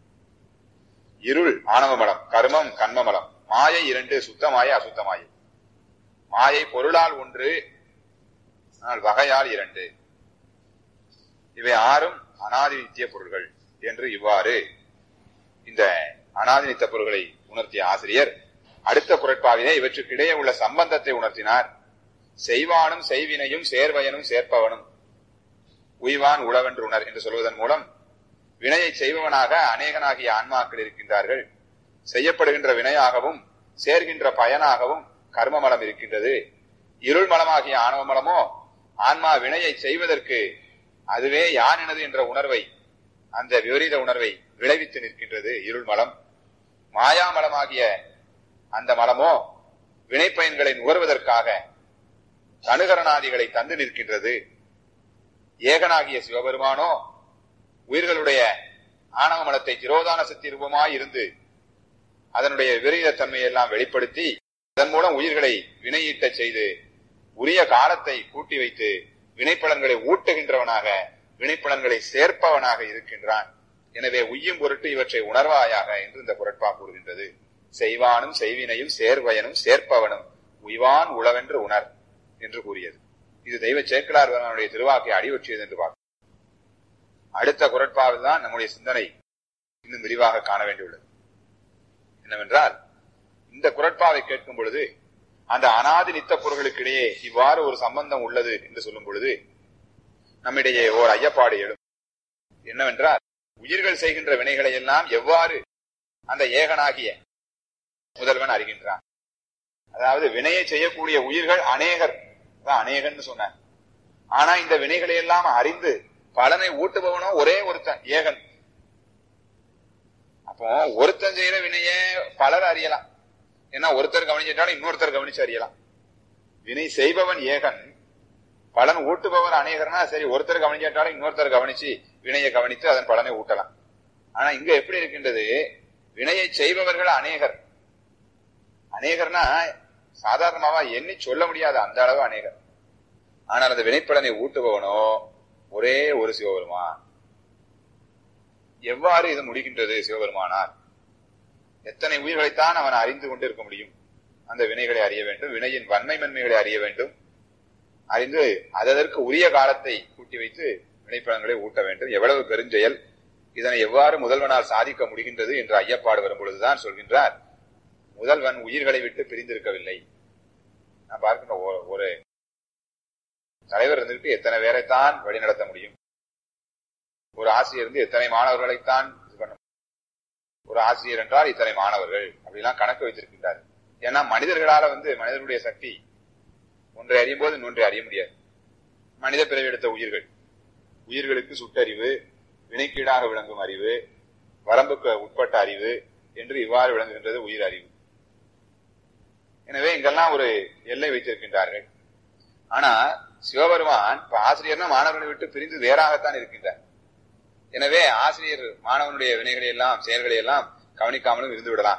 இருள் ஆணவ மலம் கர்மம் கண்ம மலம் மாயை இரண்டு சுத்தமாய அசுத்தமாயை மாயை பொருளால் ஒன்று ஆனால் வகையால் இரண்டு இவை ஆறும் அனாதி நித்திய பொருள்கள் என்று இவ்வாறு இந்த அனாதி நித்த பொருள்களை உணர்த்திய ஆசிரியர் அடுத்த குரட்பாவிலே இவற்றுக்கிடையே உள்ள சம்பந்தத்தை உணர்த்தினார் செய்வானும் செய்வினையும் சேர்வயனும் சேர்ப்பவனும் உய்வான் உழவென்று உணர் என்று சொல்வதன் மூலம் வினையை செய்பவனாக அநேகனாகிய ஆன்மாக்கள் இருக்கின்றார்கள் செய்யப்படுகின்ற வினையாகவும் சேர்கின்ற பயனாகவும் கர்ம மலம் இருக்கின்றது இருள் மலமாகிய ஆணவ மலமோ ஆன்மா வினையை செய்வதற்கு அதுவே யான் எனது என்ற உணர்வை அந்த விபரீத உணர்வை விளைவித்து நிற்கின்றது இருள் மலம் மாயாமலமாகிய அந்த மலமோ வினைப்பயன்களை நுகர்வதற்காக தனுகரணாதிகளை தந்து நிற்கின்றது ஏகனாகிய சிவபெருமானோ உயிர்களுடைய ஆணவ மலத்தை திரோதான சக்தி ரூபமாய் இருந்து அதனுடைய விபரீத தன்மையை எல்லாம் வெளிப்படுத்தி அதன் மூலம் உயிர்களை வினையீட்ட செய்து உரிய காலத்தை கூட்டி வைத்து வினைப்பலன்களை ஊட்டுகின்றவனாக வினைப்பலன்களை சேர்ப்பவனாக இருக்கின்றான் எனவே உய்யும் பொருட்டு இவற்றை உணர்வாயாக என்று இந்த குரட்பா கூறுகின்றது செய்வானும் செய்வினையும் சேர்வயனும் சேர்ப்பவனும் உய்வான் உளவென்று உணர் என்று கூறியது இது தெய்வ சேக்கலார் பெருமானுடைய திருவாக்கை அடிவற்றியது என்று பார்க்கிறோம் அடுத்த குரட்பாவில் தான் நம்முடைய சிந்தனை இன்னும் விரிவாக காண வேண்டியுள்ளது என்னவென்றால் இந்த குரட்பாவை கேட்கும் பொழுது அந்த அனாதி நித்த பொருள்களுக்கிடையே இவ்வாறு ஒரு சம்பந்தம் உள்ளது என்று சொல்லும் பொழுது நம்மிடையே ஓர் ஐயப்பாடு எழும் என்னவென்றால் உயிர்கள் செய்கின்ற வினைகளை எல்லாம் எவ்வாறு அந்த ஏகனாகிய முதல்வன் அறிகின்றான் அதாவது வினையை செய்யக்கூடிய உயிர்கள் அநேகர் அதான் அநேகன்னு சொன்னார் ஆனா இந்த வினைகளை எல்லாம் அறிந்து பலனை ஊட்டுபவனோ ஒரே ஒருத்தன் ஏகன் அப்போ ஒருத்தன் செய்யற வினைய பலர் அறியலாம் ஏன்னா ஒருத்தர் கவனிச்சிட்டாலும் இன்னொருத்தர் கவனிச்சு அறியலாம் வினை செய்பவன் ஏகன் பலன் ஊட்டுபவர் அநேகர்னா சரி ஒருத்தர் கவனிச்சிட்டாலும் இன்னொருத்தர் கவனிச்சு வினையை கவனித்து அதன் பலனை ஊட்டலாம் ஆனா இங்க எப்படி இருக்கின்றது வினையை செய்பவர்கள் அநேகர் அநேகர்னா சாதாரணமாவா எண்ணி சொல்ல முடியாத அந்த அளவு அநேகர் ஆனால் அந்த வினைப்பலனை ஊட்டுபவனோ ஒரே ஒரு சிவபெருமான் எவ்வாறு இது முடிகின்றது சிவபெருமானார் எத்தனை உயிர்களைத்தான் அவன் அறிந்து கொண்டிருக்க முடியும் அந்த வினைகளை அறிய வேண்டும் வினையின் வன்மை மென்மைகளை அறிய வேண்டும் அறிந்து அதற்கு உரிய காலத்தை கூட்டி வைத்து வினைப்பலன்களை ஊட்ட வேண்டும் எவ்வளவு பெருஞ்செயல் இதனை எவ்வாறு முதல்வனால் சாதிக்க முடிகின்றது என்று ஐயப்பாடு வரும் பொழுதுதான் சொல்கின்றார் முதல்வன் உயிர்களை விட்டு பிரிந்திருக்கவில்லை நான் பார்க்கின்ற ஒரு தலைவர் இருந்துட்டு எத்தனை பேரைத்தான் வழிநடத்த முடியும் ஒரு ஆசிரியர் இருந்து எத்தனை மாணவர்களைத்தான் இது பண்ண ஒரு ஆசிரியர் என்றால் இத்தனை மாணவர்கள் அப்படிலாம் கணக்கு வைத்திருக்கின்றார் ஏன்னா மனிதர்களால வந்து மனிதனுடைய சக்தி ஒன்றை அறியும் போது இன்னொன்றை அறிய முடியாது மனித பிறவி எடுத்த உயிர்கள் உயிர்களுக்கு சுட்டறிவு வினைக்கீடாக விளங்கும் அறிவு வரம்புக்கு உட்பட்ட அறிவு என்று இவ்வாறு விளங்குகின்றது உயிர் அறிவு எனவே இங்கெல்லாம் ஒரு எல்லை வைத்திருக்கின்றார்கள் ஆனா சிவபெருமான் இப்ப ஆசிரியர்னா மாணவர்களை விட்டு பிரிந்து வேறாகத்தான் இருக்கின்றார் எனவே ஆசிரியர் மாணவனுடைய வினைகளை எல்லாம் செயல்களை எல்லாம் கவனிக்காமலும் இருந்து விடலாம்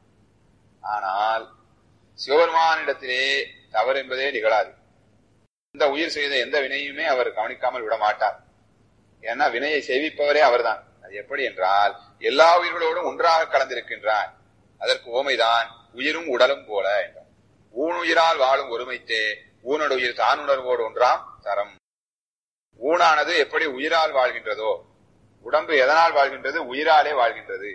ஆனால் சிவபெருமானிடத்திலே தவறு என்பதே நிகழாது இந்த உயிர் செய்த எந்த வினையுமே அவர் கவனிக்காமல் விட மாட்டார் ஏன்னா வினையை செய்விப்பவரே அவர்தான் அது எப்படி என்றால் எல்லா உயிர்களோடும் ஒன்றாக கலந்திருக்கின்றார் அதற்கு ஓமைதான் உயிரும் உடலும் போல என்றார் ஊனுயிரால் வாழும் ஒருமைத்தே ஊனோட உயிர் தானுணர்வோடு ஒன்றாம் தரம் ஊனானது எப்படி உயிரால் வாழ்கின்றதோ உடம்பு எதனால் வாழ்கின்றது உயிராலே வாழ்கின்றது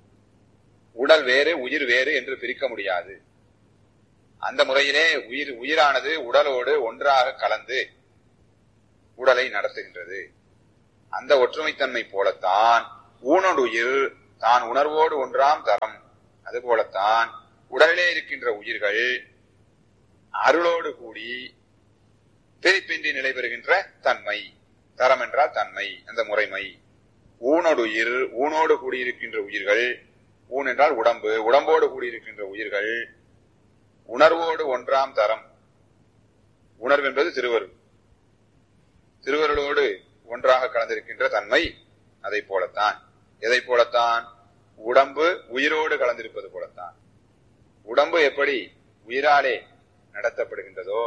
உடல் வேறு உயிர் வேறு என்று பிரிக்க முடியாது அந்த முறையிலே உயிர் உயிரானது உடலோடு ஒன்றாக கலந்து உடலை நடத்துகின்றது அந்த ஒற்றுமைத்தன்மை போலத்தான் ஊனொடுயிர் தான் உணர்வோடு ஒன்றாம் தரம் அதுபோலத்தான் உடலிலே இருக்கின்ற உயிர்கள் அருளோடு கூடி பிரிப்பின்றி நிலை பெறுகின்ற தன்மை தரம் என்றால் தன்மை அந்த முறைமை ஊனொடுயிர் ஊனோடு கூடியிருக்கின்ற உயிர்கள் ஊன் என்றால் உடம்பு உடம்போடு கூடியிருக்கின்ற உயிர்கள் உணர்வோடு ஒன்றாம் தரம் உணர்வு என்பது திருவருள் திருவருளோடு ஒன்றாக கலந்திருக்கின்ற தன்மை அதை போலத்தான் எதை போலத்தான் உடம்பு உயிரோடு கலந்திருப்பது போலத்தான் உடம்பு எப்படி உயிராலே நடத்தப்படுகின்றதோ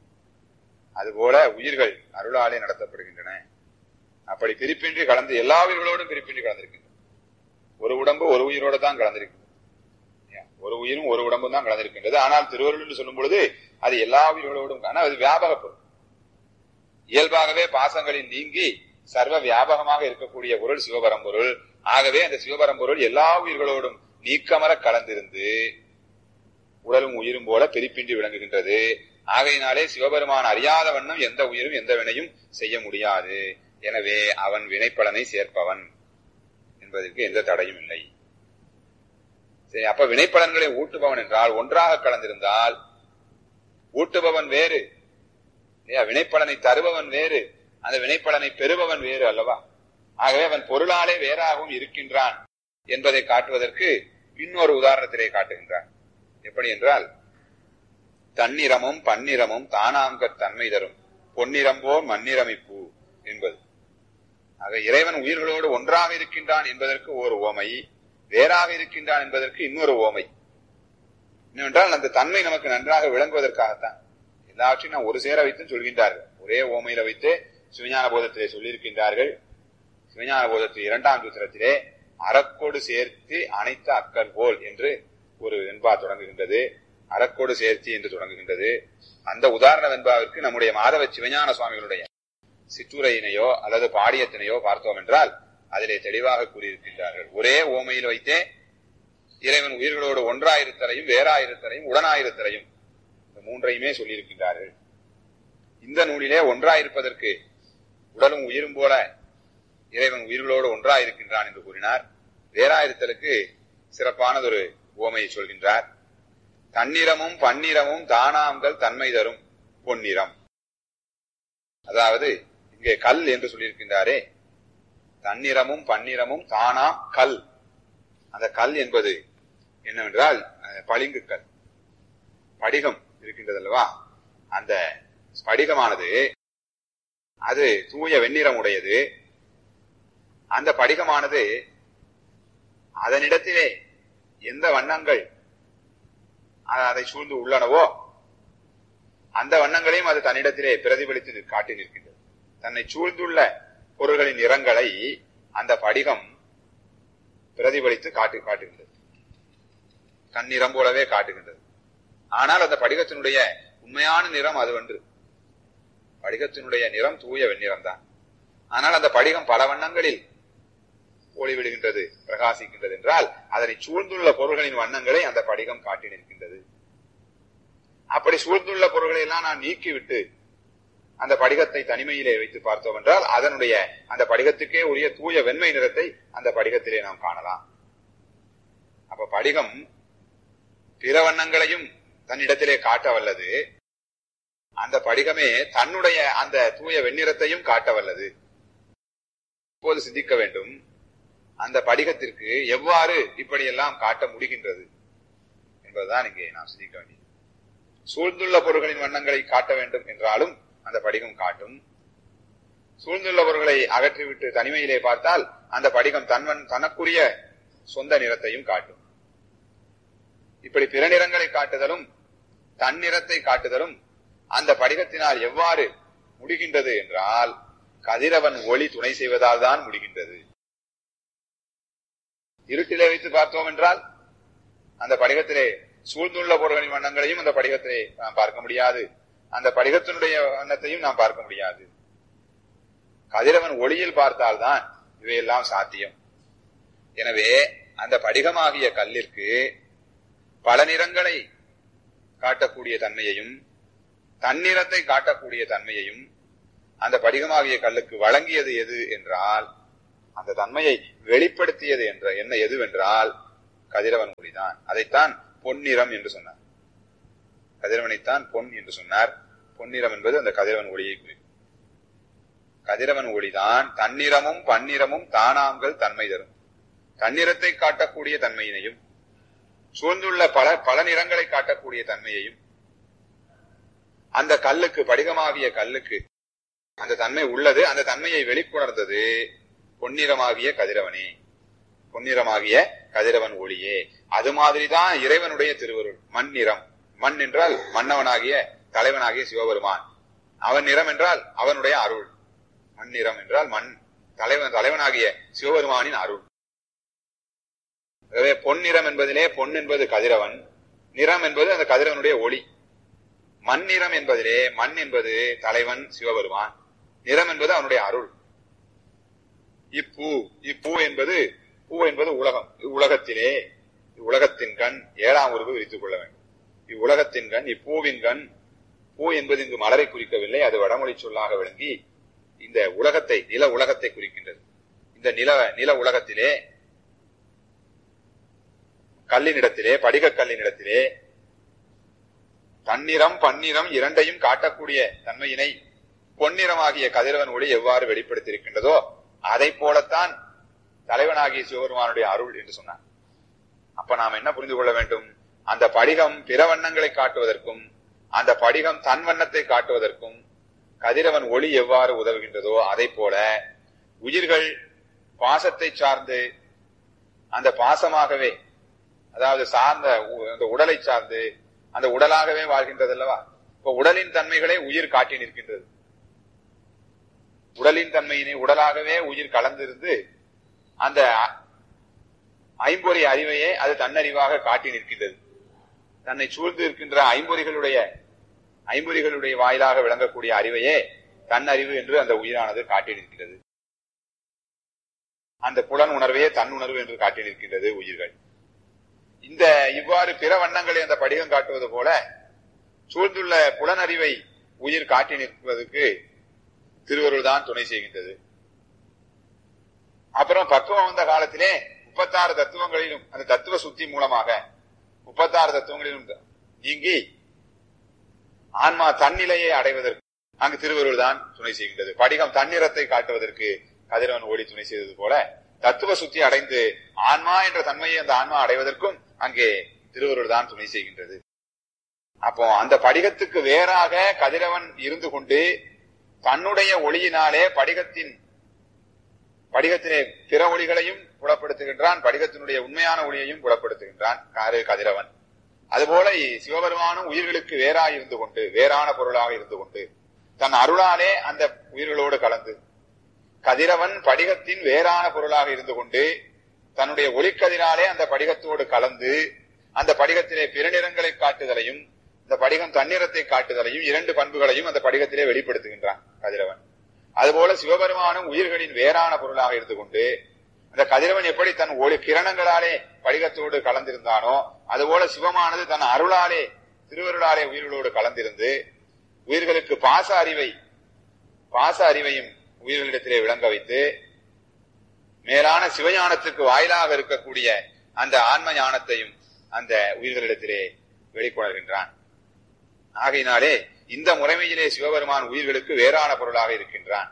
அதுபோல உயிர்கள் அருளாலே நடத்தப்படுகின்றன அப்படி பிரிப்பின்றி கலந்து எல்லா உயிர்களோடும் பிரிப்பின்றி கலந்திருக்கின்றன ஒரு உடம்பு ஒரு உயிரோடு தான் கலந்திருக்கின்றது ஒரு உயிரும் ஒரு உடம்பும் தான் கலந்திருக்கின்றது ஆனால் திருவருள் என்று சொல்லும் பொழுது அது எல்லா உயிர்களோடும் ஆனால் அது வியாபக பொருள் இயல்பாகவே பாசங்களில் நீங்கி சர்வ வியாபகமாக இருக்கக்கூடிய பொருள் சிவபரம்பொருள் ஆகவே அந்த சிவபரம்பொருள் எல்லா உயிர்களோடும் நீக்கமர கலந்திருந்து உடலும் உயிரும் போல பிரிப்பின்றி விளங்குகின்றது ஆகையினாலே சிவபெருமான் அறியாத வண்ணம் எந்த உயிரும் எந்த வினையும் செய்ய முடியாது எனவே அவன் வினைப்பலனை சேர்ப்பவன் என்பதற்கு எந்த தடையும் இல்லை சரி அப்ப வினைப்பலன்களை ஊட்டுபவன் என்றால் ஒன்றாக கலந்திருந்தால் ஊட்டுபவன் வேறு இல்லையா வினைப்பலனை தருபவன் வேறு அந்த வினைப்பலனை பெறுபவன் வேறு அல்லவா ஆகவே அவன் பொருளாலே வேறாகவும் இருக்கின்றான் என்பதை காட்டுவதற்கு இன்னொரு உதாரணத்திலே காட்டுகின்றான் எப்படி என்றால் தன்னிறமும் பன்னிறமும் தானாங்கத் தன்மை தரும் பொன்னிறம்போர் மண்ணிறமிப்பூ என்பது ஆக இறைவன் உயிர்களோடு ஒன்றாக இருக்கின்றான் என்பதற்கு ஒரு ஓமை வேறாக இருக்கின்றான் என்பதற்கு இன்னொரு ஓமை என்னவென்றால் அந்த தன்மை நமக்கு நன்றாக விளங்குவதற்காகத்தான் எல்லாவற்றையும் நான் ஒரு சேர வைத்து சொல்கின்றார்கள் ஒரே ஓமையில வைத்து சிவஞான போதத்திலே சொல்லியிருக்கின்றார்கள் சிவஞான போதத்தில் இரண்டாம் சூத்திரத்திலே அறக்கோடு சேர்த்து அனைத்து அக்கல் போல் என்று ஒரு வெண்பா தொடங்குகின்றது அறக்கோடு சேர்த்தி என்று தொடங்குகின்றது அந்த உதாரண வெண்பாவிற்கு நம்முடைய மாதவ சிவஞான சுவாமிகளுடைய சிற்றுரையினையோ அல்லது பாடியத்தினையோ பார்த்தோம் என்றால் அதிலே தெளிவாக கூறியிருக்கின்றார்கள் ஒரே ஓமையில் வைத்தே இறைவன் உயிர்களோடு ஒன்றாயிருத்தலையும் வேறாயிருத்தலையும் உடனாயிருத்தலையும் இந்த மூன்றையுமே சொல்லியிருக்கின்றார்கள் இந்த நூலிலே ஒன்றாயிருப்பதற்கு உடலும் உயிரும் போல இறைவன் உயிர்களோடு ஒன்றாயிருக்கின்றான் என்று கூறினார் வேறாயிருத்தலுக்கு சிறப்பானதொரு ஓமையை சொல்கின்றார் தன்னிறமும் பன்னிறமும் தானாம்கள் தன்மை தரும் பொன்னிறம் அதாவது இங்கே கல் என்று சொல்லியிருக்கின்றாரே தன்னிறமும் பன்னிறமும் தானாம் கல் அந்த கல் என்பது என்னவென்றால் பளிங்கு கல் படிகம் இருக்கின்றது அல்லவா அந்த படிகமானது அது தூய வெண்ணிறம் உடையது அந்த படிகமானது அதனிடத்திலே எந்த வண்ணங்கள் அதை சூழ்ந்து உள்ளனவோ அந்த வண்ணங்களையும் அது தன்னிடத்திலே பிரதிபலித்து காட்டி நிற்கின்றது தன்னை சூழ்ந்துள்ள பொருள்களின் நிறங்களை அந்த படிகம் பிரதிபலித்து காட்டு காட்டுகின்றது தன்னிறம் போலவே காட்டுகின்றது ஆனால் அந்த படிகத்தினுடைய உண்மையான நிறம் அது ஒன்று படிகத்தினுடைய நிறம் தூய வெண்ணிறம் தான் ஆனால் அந்த படிகம் பல வண்ணங்களில் ஒளிவிடுகின்றது பிரகாசிக்கின்றது என்றால் அதனை சூழ்ந்துள்ள பொருள்களின் வண்ணங்களை அந்த படிகம் காட்டி நிற்கின்றது அப்படி சூழ்ந்துள்ள பொருள்களை எல்லாம் நான் நீக்கிவிட்டு அந்த படிகத்தை தனிமையிலே வைத்து பார்த்தோம் என்றால் அதனுடைய அந்த படிகத்துக்கே உரிய தூய வெண்மை நிறத்தை அந்த படிகத்திலே நாம் காணலாம் அப்ப படிகம் பிற வண்ணங்களையும் தன்னிடத்திலே காட்ட வல்லது அந்த படிகமே தன்னுடைய அந்த தூய வெண்ணிறத்தையும் காட்ட வல்லது இப்போது சிந்திக்க வேண்டும் அந்த படிகத்திற்கு எவ்வாறு இப்படியெல்லாம் காட்ட முடிகின்றது என்பதுதான் இங்கே நாம் சிந்திக்க வேண்டியது சூழ்ந்துள்ள பொருள்களின் வண்ணங்களை காட்ட வேண்டும் என்றாலும் அந்த படிகம் காட்டும் சூழ்ந்துள்ள பொருள்களை அகற்றிவிட்டு தனிமையிலே பார்த்தால் அந்த படிகம் தன்வன் தனக்குரிய சொந்த நிறத்தையும் காட்டும் இப்படி பிற நிறங்களை காட்டுதலும் தன்னிறத்தை காட்டுதலும் அந்த படிகத்தினால் எவ்வாறு முடிகின்றது என்றால் கதிரவன் ஒளி துணை செய்வதால் தான் முடிகின்றது இருட்டிலே வைத்து பார்த்தோம் என்றால் அந்த படிகத்திலே சூழ்ந்துள்ள பொருள்களின் வண்ணங்களையும் அந்த படிகத்திலே நாம் பார்க்க முடியாது அந்த படிகத்தினுடைய வண்ணத்தையும் நாம் பார்க்க முடியாது கதிரவன் ஒளியில் பார்த்தால்தான் இவையெல்லாம் சாத்தியம் எனவே அந்த படிகமாகிய கல்லிற்கு பல நிறங்களை காட்டக்கூடிய தன்மையையும் தன்னிறத்தை காட்டக்கூடிய தன்மையையும் அந்த படிகமாகிய கல்லுக்கு வழங்கியது எது என்றால் அந்த தன்மையை வெளிப்படுத்தியது என்ற என்ன எதுவென்றால் கதிரவன் ஒளிதான் அதைத்தான் பொன்னிறம் என்று சொன்னார் கதிரவனைத்தான் பொன் என்று சொன்னார் பொன்னிறம் என்பது அந்த கதிரவன் ஒளியை குறிக்கும் கதிரவன் ஒளிதான் தன்னிறமும் பன்னிறமும் தானாம்கள் தன்மை தரும் தன்னிறத்தை காட்டக்கூடிய தன்மையினையும் சூழ்ந்துள்ள பல பல நிறங்களை காட்டக்கூடிய தன்மையையும் அந்த கல்லுக்கு படிகமாகிய கல்லுக்கு அந்த தன்மை உள்ளது அந்த தன்மையை வெளிக்கொணர்ந்தது பொன்னிறமாகிய கதிரவனே பொன்னிறமாகிய கதிரவன் ஒளியே அது மாதிரிதான் இறைவனுடைய திருவருள் மண் நிறம் மண் என்றால் மன்னவனாகிய தலைவனாகிய சிவபெருமான் அவன் நிறம் என்றால் அவனுடைய அருள் மண் நிறம் என்றால் மண் தலைவன் தலைவனாகிய சிவபெருமானின் அருள் ஆகவே பொன்னிறம் என்பதிலே பொன் என்பது கதிரவன் நிறம் என்பது அந்த கதிரவனுடைய ஒளி மண் நிறம் என்பதிலே மண் என்பது தலைவன் சிவபெருமான் நிறம் என்பது அவனுடைய அருள் இப்பூ இப்பூ என்பது பூ என்பது உலகம் உலகத்திலே உலகத்தின் கண் ஏழாம் உருவு விரித்துக் கொள்ள வேண்டும் இவ்வுலகத்தின் கண் இப்பூவின் கண் பூ என்பது இங்கு மலரை குறிக்கவில்லை அது வடமொழி சொல்லாக விளங்கி இந்த உலகத்தை நில உலகத்தை குறிக்கின்றது இந்த நில நில உலகத்திலே கல்லினிடத்திலே படிக கல்லினிடத்திலே தன்னிறம் பன்னிறம் இரண்டையும் காட்டக்கூடிய தன்மையினை பொன்னிறமாகிய கதிரவன் ஒளி எவ்வாறு வெளிப்படுத்தியிருக்கின்றதோ அதை போலத்தான் தலைவனாகிய சிவபெருமானுடைய அருள் என்று சொன்னார் அப்ப நாம் என்ன புரிந்து கொள்ள வேண்டும் அந்த படிகம் பிற வண்ணங்களை காட்டுவதற்கும் அந்த படிகம் தன் வண்ணத்தை காட்டுவதற்கும் கதிரவன் ஒளி எவ்வாறு உதவுகின்றதோ அதை போல உயிர்கள் பாசத்தை சார்ந்து அந்த பாசமாகவே அதாவது சார்ந்த உ- அந்த உடலை சார்ந்து அந்த உடலாகவே வாழ்கின்றது அல்லவா இப்ப உடலின் தன்மைகளை உயிர் காட்டி நிற்கின்றது உடலின் தன்மையினை உடலாகவே உயிர் கலந்திருந்து அந்த அ- ஐம்பொறி அறிவையே அது தன்னறிவாக காட்டி நிற்கின்றது தன்னை சூழ்ந்து இருக்கின்ற ஐம்பொறிகளுடைய ஐம்பொறிகளுடைய வாயிலாக விளங்கக்கூடிய அறிவையே தன்னறிவு என்று அந்த உயிரானது காட்டி நிற்கிறது அந்த புலன் உணர்வையே தன் உணர்வு என்று காட்டி நிற்கின்றது உயிர்கள் இந்த இவ்வாறு பிற வண்ணங்களை அந்த படிகம் காட்டுவது போல சூழ்ந்துள்ள புலனறிவை உயிர் காட்டி நிற்பதற்கு திருவருள் தான் துணை செய்கின்றது அப்புறம் பக்குவம் வந்த காலத்திலே முப்பத்தாறு தத்துவங்களிலும் அந்த தத்துவ சுத்தி மூலமாக முப்பத்தாறு தத்துவங்களிலும் நீங்கி ஆன்மா தன்னிலையை அடைவதற்கு அங்கு திருவருள் தான் துணை செய்கின்றது படிகம் தன்னிறத்தை காட்டுவதற்கு கதிரவன் ஓடி துணை செய்தது போல தத்துவ சுத்தி அடைந்து ஆன்மா என்ற தன்மையை அந்த ஆன்மா அடைவதற்கும் அங்கே திருவருள் தான் துணை செய்கின்றது அப்போ அந்த படிகத்துக்கு வேறாக கதிரவன் இருந்து கொண்டு தன்னுடைய ஒளியினாலே படிகத்தின் படிகத்திலே பிற ஒளிகளையும் புலப்படுத்துகின்றான் படிகத்தினுடைய உண்மையான ஒளியையும் புலப்படுத்துகின்றான் காரு கதிரவன் அதுபோல சிவபெருமானும் உயிர்களுக்கு வேறாய் இருந்து கொண்டு வேறான பொருளாக இருந்து கொண்டு தன் அருளாலே அந்த உயிர்களோடு கலந்து கதிரவன் படிகத்தின் வேறான பொருளாக இருந்து கொண்டு தன்னுடைய ஒளிக்கதிராலே அந்த படிகத்தோடு கலந்து அந்த படிகத்திலே பிறநிறங்களை காட்டுதலையும் இந்த படிகம் தன்னிறத்தை காட்டுதலையும் இரண்டு பண்புகளையும் அந்த படிகத்திலே வெளிப்படுத்துகின்றான் கதிரவன் அதுபோல சிவபெருமானும் உயிர்களின் வேறான பொருளாக இருந்து கொண்டு அந்த கதிரவன் எப்படி தன் ஒளி கிரணங்களாலே படிகத்தோடு கலந்திருந்தானோ அதுபோல சிவமானது தன் அருளாலே திருவருளாலே உயிர்களோடு கலந்திருந்து உயிர்களுக்கு பாச அறிவை பாச அறிவையும் உயிர்களிடத்திலே விளங்க வைத்து மேலான சிவஞானத்துக்கு வாயிலாக இருக்கக்கூடிய அந்த ஆன்ம ஞானத்தையும் அந்த உயிர்களிடத்திலே வெளிக்கொணர்கின்றான் ஆகையினாலே இந்த முறைமையிலே சிவபெருமான் உயிர்களுக்கு வேறான பொருளாக இருக்கின்றான்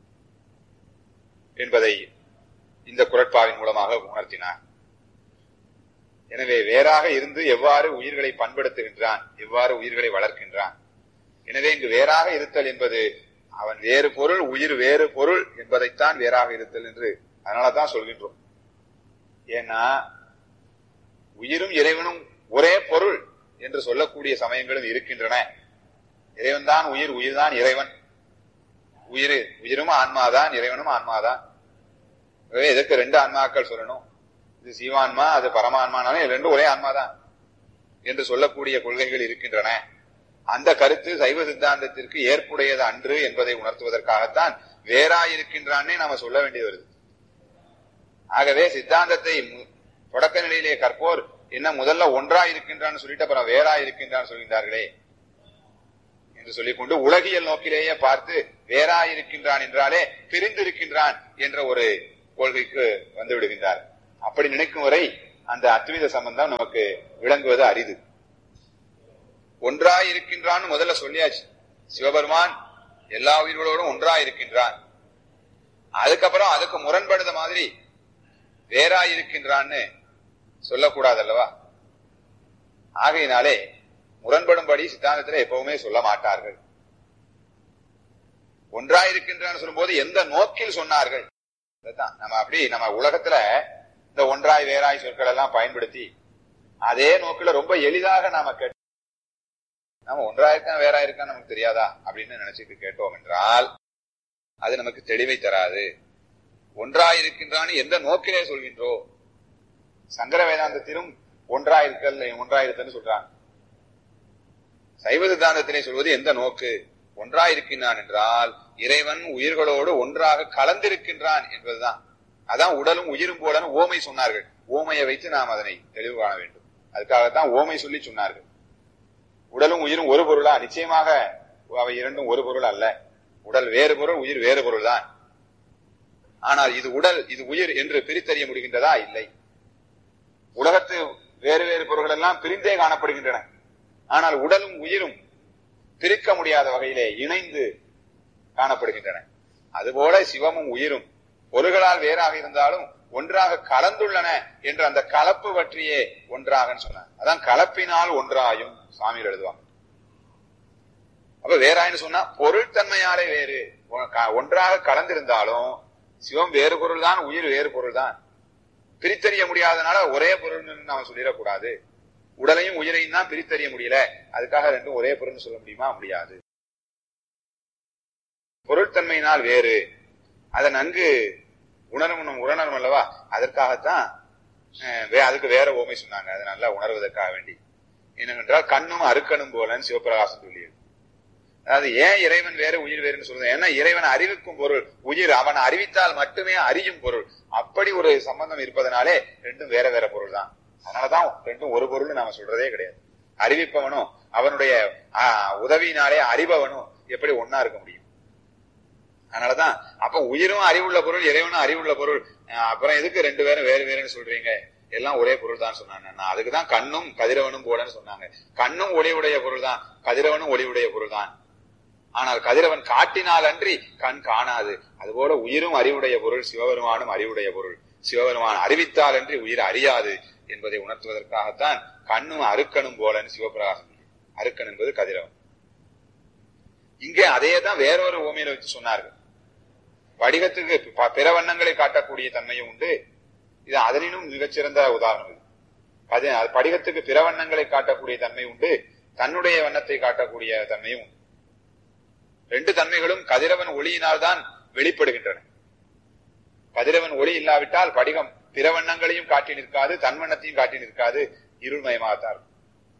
என்பதை இந்த குரட்பாவின் மூலமாக உணர்த்தினார் எனவே வேறாக இருந்து எவ்வாறு உயிர்களை பண்படுத்துகின்றான் எவ்வாறு உயிர்களை வளர்க்கின்றான் எனவே இங்கு வேறாக இருத்தல் என்பது அவன் வேறு பொருள் உயிர் வேறு பொருள் என்பதைத்தான் வேறாக இருத்தல் என்று அதனாலதான் சொல்கின்றோம் ஏன்னா உயிரும் இறைவனும் ஒரே பொருள் என்று சொல்லக்கூடிய சமயங்களும் இருக்கின்றன இறைவன் தான் உயிர் உயிர் தான் இறைவன் உயிர் உயிரும் ஆன்மாதான் இறைவனும் ஆன்மாதான் ஆகவே எதற்கு ரெண்டு ஆன்மாக்கள் சொல்லணும் இது சீவான்மா அது பரமான்மானாலும் இது ரெண்டும் ஒரே ஆன்மாதான் என்று சொல்லக்கூடிய கொள்கைகள் இருக்கின்றன அந்த கருத்து சைவ சித்தாந்தத்திற்கு ஏற்புடையது அன்று என்பதை உணர்த்துவதற்காகத்தான் வேறாயிருக்கின்றான்னே நாம சொல்ல வேண்டியது வருது ஆகவே சித்தாந்தத்தை மு- தொடக்க நிலையிலே கற்போர் என்ன முதல்ல ஒன்றா இருக்கின்றான்னு சொல்லிட்டு அப்புறம் வேறா இருக்கின்றான்னு சொல்கின்றார்களே என்று சொல்லிக்கொண்டு உலகியல் நோக்கிலேயே பார்த்து வேறாயிருக்கின்றான் என்றாலே பிரிந்திருக்கின்றான் என்ற ஒரு கொள்கைக்கு வந்து விடுகின்றார் அப்படி நினைக்கும் வரை அந்த அத்வைத சம்பந்தம் நமக்கு விளங்குவது அரிது ஒன்றாயிருக்கின்றான்னு முதல்ல சொல்லியாச்சு சிவபெருமான் எல்லா உயிர்களோடும் ஒன்றாயிருக்கின்றான் அதுக்கப்புறம் அதுக்கு முரண்படுத மாதிரி வேறாயிருக்கின்றான்னு சொல்லக்கூடாது அல்லவா ஆகையினாலே முரண்படும்படி சித்தாந்தத்தில் எப்பவுமே சொல்ல மாட்டார்கள் ஒன்றாயிருக்கின்றான்னு சொல்லும்போது எந்த நோக்கில் சொன்னார்கள் அதுதான் நம்ம அப்படி நம்ம உலகத்துல இந்த ஒன்றாய் வேறாய் சொற்கள் எல்லாம் பயன்படுத்தி அதே நோக்கில ரொம்ப எளிதாக நாம கேட்டோம் நாம ஒன்றா இருக்கா வேறா இருக்கா நமக்கு தெரியாதா அப்படின்னு நினைச்சிட்டு கேட்டோம் என்றால் அது நமக்கு தெளிவை தராது ஒன்றாயிருக்கின்றான்னு எந்த நோக்கிலே சொல்கின்றோ சங்கர வேதாந்தத்திலும் ஒன்றாயிருக்கல் ஒன்றாயிருத்தன்னு சொல்றாங்க சைவ சித்தாந்தத்திலே சொல்வது எந்த நோக்கு ஒன்றாயிருக்கின்றான் என்றால் இறைவன் உயிர்களோடு ஒன்றாக கலந்திருக்கின்றான் என்பதுதான் அதான் உடலும் உயிரும் போலன்னு ஓமை சொன்னார்கள் ஓமையை வைத்து நாம் அதனை தெளிவு காண வேண்டும் அதுக்காகத்தான் ஓமை சொல்லி சொன்னார்கள் உடலும் உயிரும் ஒரு பொருளா நிச்சயமாக அவை இரண்டும் ஒரு பொருள் அல்ல உடல் வேறு பொருள் உயிர் வேறு பொருள் தான் ஆனால் இது உடல் இது உயிர் என்று பிரித்தறிய முடிகின்றதா இல்லை உலகத்து வேறு வேறு பொருள்கள் எல்லாம் பிரிந்தே காணப்படுகின்றன ஆனால் உடலும் உயிரும் பிரிக்க முடியாத வகையிலே இணைந்து காணப்படுகின்றன அதுபோல சிவமும் உயிரும் பொருள்களால் வேறாக இருந்தாலும் ஒன்றாக கலந்துள்ளன என்ற அந்த கலப்பு பற்றியே ஒன்றாகன்னு சொன்னார் அதான் கலப்பினால் ஒன்றாயும் சாமியில் எழுதுவாங்க அப்ப வேறாயின்னு சொன்னா பொருள் தன்மையாலே வேறு ஒன்றாக கலந்திருந்தாலும் சிவம் வேறு பொருள் தான் உயிர் வேறு பொருள் தான் பிரித்தறிய முடியாதனால ஒரே பொருள் நாம சொல்லிடக்கூடாது உடலையும் உயிரையும் தான் பிரித்தறிய முடியல அதுக்காக ரெண்டும் ஒரே பொருள்னு சொல்ல முடியுமா முடியாது பொருட்தன்மையினால் வேறு அதை நன்கு உணரணும் உணரணும் அல்லவா அதற்காகத்தான் அதுக்கு வேற ஓமை சொன்னாங்க அதை நல்லா உணர்வதற்காக வேண்டி என்னவென்றால் கண்ணும் அறுக்கணும் போலன்னு சிவபிரகாசம் சொல்லியது அதாவது ஏன் இறைவன் வேறு உயிர் வேறுன்னு சொல்றது ஏன்னா இறைவன் அறிவிக்கும் பொருள் உயிர் அவன் அறிவித்தால் மட்டுமே அறியும் பொருள் அப்படி ஒரு சம்பந்தம் இருப்பதனாலே ரெண்டும் வேற வேற பொருள் தான் அதனாலதான் ரெண்டும் ஒரு பொருள் நாம சொல்றதே கிடையாது அறிவிப்பவனும் அவனுடைய உதவியினாலே அறிபவனும் எப்படி ஒன்னா இருக்க முடியும் அதனாலதான் அப்ப உயிரும் அறிவுள்ள பொருள் இறைவனும் அறிவுள்ள பொருள் அப்புறம் எதுக்கு ரெண்டு பேரும் வேறு வேறுன்னு சொல்றீங்க எல்லாம் ஒரே பொருள் தான் சொன்னாங்க நான் அதுக்குதான் கண்ணும் கதிரவனும் போலன்னு சொன்னாங்க கண்ணும் ஒளிவுடைய பொருள் தான் கதிரவனும் ஒளிவுடைய பொருள் தான் ஆனால் கதிரவன் காட்டினால் அன்றி கண் காணாது அதுபோல உயிரும் அறிவுடைய பொருள் சிவபெருமானும் அறிவுடைய பொருள் சிவபெருமான் அறிவித்தால் அன்றி உயிர் அறியாது என்பதை உணர்த்துவதற்காகத்தான் கண்ணும் அருக்கனும் போலன்னு சிவபிரகாசம் அருக்கன் என்பது கதிரவன் இங்கே அதே தான் வேறொரு ஓமையில வச்சு சொன்னார்கள் வடிவத்துக்கு பிற வண்ணங்களை காட்டக்கூடிய தன்மையும் உண்டு இது அதனினும் மிகச்சிறந்த உதாரணம் இது படிகத்துக்கு பிற வண்ணங்களை காட்டக்கூடிய தன்மை உண்டு தன்னுடைய வண்ணத்தை காட்டக்கூடிய தன்மையும் உண்டு ரெண்டு தன்மைகளும் கதிரவன் ஒளியினால் தான் வெளிப்படுகின்றன கதிரவன் ஒளி இல்லாவிட்டால் படிகம் பிற வண்ணங்களையும் காட்டி நிற்காது தன் வண்ணத்தையும் காட்டி நிற்காது இருள்மயமாகத்தான் இருக்கும்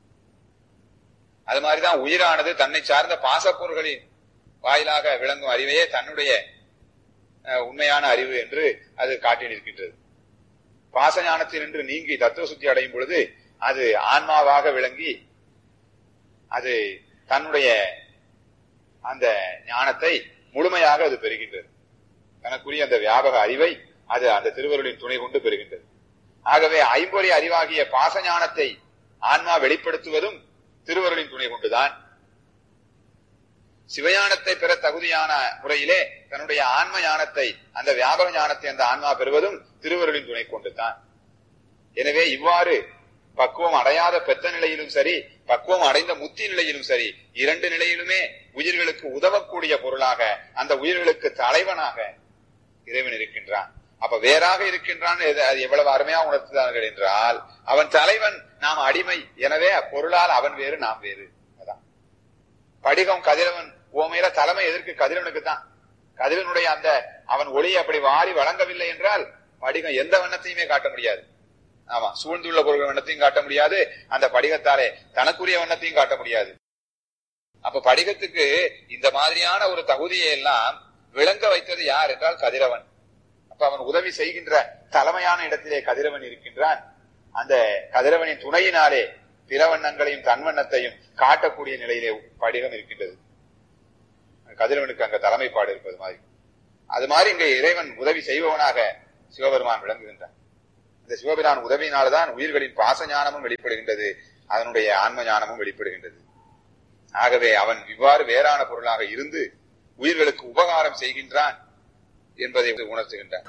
அது மாதிரிதான் உயிரானது தன்னை சார்ந்த பாசப்பொருள்களின் வாயிலாக விளங்கும் அறிவையே தன்னுடைய உண்மையான அறிவு என்று அது காட்டி நிற்கின்றது பாசஞானத்தில் நின்று நீங்கி தத்துவ சுத்தி அடையும் பொழுது அது ஆன்மாவாக விளங்கி அது தன்னுடைய அந்த ஞானத்தை முழுமையாக அது பெறுகின்றது தனக்குரிய அந்த வியாபக அறிவை அது அந்த திருவருளின் துணை கொண்டு பெறுகின்றது ஆகவே ஐம்பொறி அறிவாகிய பாச ஞானத்தை ஆன்மா வெளிப்படுத்துவதும் திருவருளின் துணை கொண்டுதான் சிவஞானத்தை பெற தகுதியான முறையிலே தன்னுடைய ஆன்ம ஞானத்தை அந்த வியாபக ஞானத்தை அந்த ஆன்மா பெறுவதும் திருவருளின் துணை கொண்டுதான் எனவே இவ்வாறு பக்குவம் அடையாத பெத்த நிலையிலும் சரி பக்குவம் அடைந்த முத்தி நிலையிலும் சரி இரண்டு நிலையிலுமே உயிர்களுக்கு உதவக்கூடிய பொருளாக அந்த உயிர்களுக்கு தலைவனாக இறைவன் இருக்கின்றான் அப்ப வேறாக இருக்கின்றான் அது எவ்வளவு அருமையா உணர்த்துகிறார்கள் என்றால் அவன் தலைவன் நாம் அடிமை எனவே அப்பொருளால் அவன் வேறு நாம் வேறு அதான் படிகம் கதிரவன் ஓமையில தலைமை எதற்கு கதிரவனுக்கு தான் கதிரவனுடைய அந்த அவன் ஒளி அப்படி வாரி வழங்கவில்லை என்றால் படிகம் எந்த வண்ணத்தையுமே காட்ட முடியாது ஆமா சூழ்ந்துள்ள பொருள் வண்ணத்தையும் காட்ட முடியாது அந்த படிகத்தாலே தனக்குரிய வண்ணத்தையும் காட்ட முடியாது அப்ப படிகத்துக்கு இந்த மாதிரியான ஒரு தகுதியை எல்லாம் விளங்க வைத்தது யார் என்றால் கதிரவன் அப்ப அவன் உதவி செய்கின்ற தலைமையான இடத்திலே கதிரவன் இருக்கின்றான் அந்த கதிரவனின் துணையினாலே பிற வண்ணங்களையும் தன்வண்ணத்தையும் காட்டக்கூடிய நிலையிலே படிகம் இருக்கின்றது கதிரவனுக்கு அங்க தலைமைப்பாடு இருப்பது மாதிரி அது மாதிரி இங்க இறைவன் உதவி செய்பவனாக சிவபெருமான் விளங்குகின்றான் இந்த சிவபிரான் உதவியினால்தான் உயிர்களின் பாச ஞானமும் வெளிப்படுகின்றது அதனுடைய ஆன்ம ஞானமும் வெளிப்படுகின்றது ஆகவே அவன் இவ்வாறு வேறான பொருளாக இருந்து உயிர்களுக்கு உபகாரம் செய்கின்றான் என்பதை உணர்த்துகின்றான்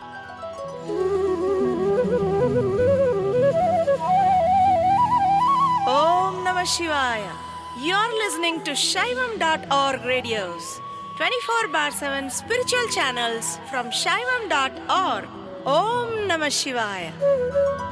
Om Namah Shivaya. You're listening to Shaivam.org radios, 24 bar 7 spiritual channels from Shaivam.org. Om Namah Shivaya.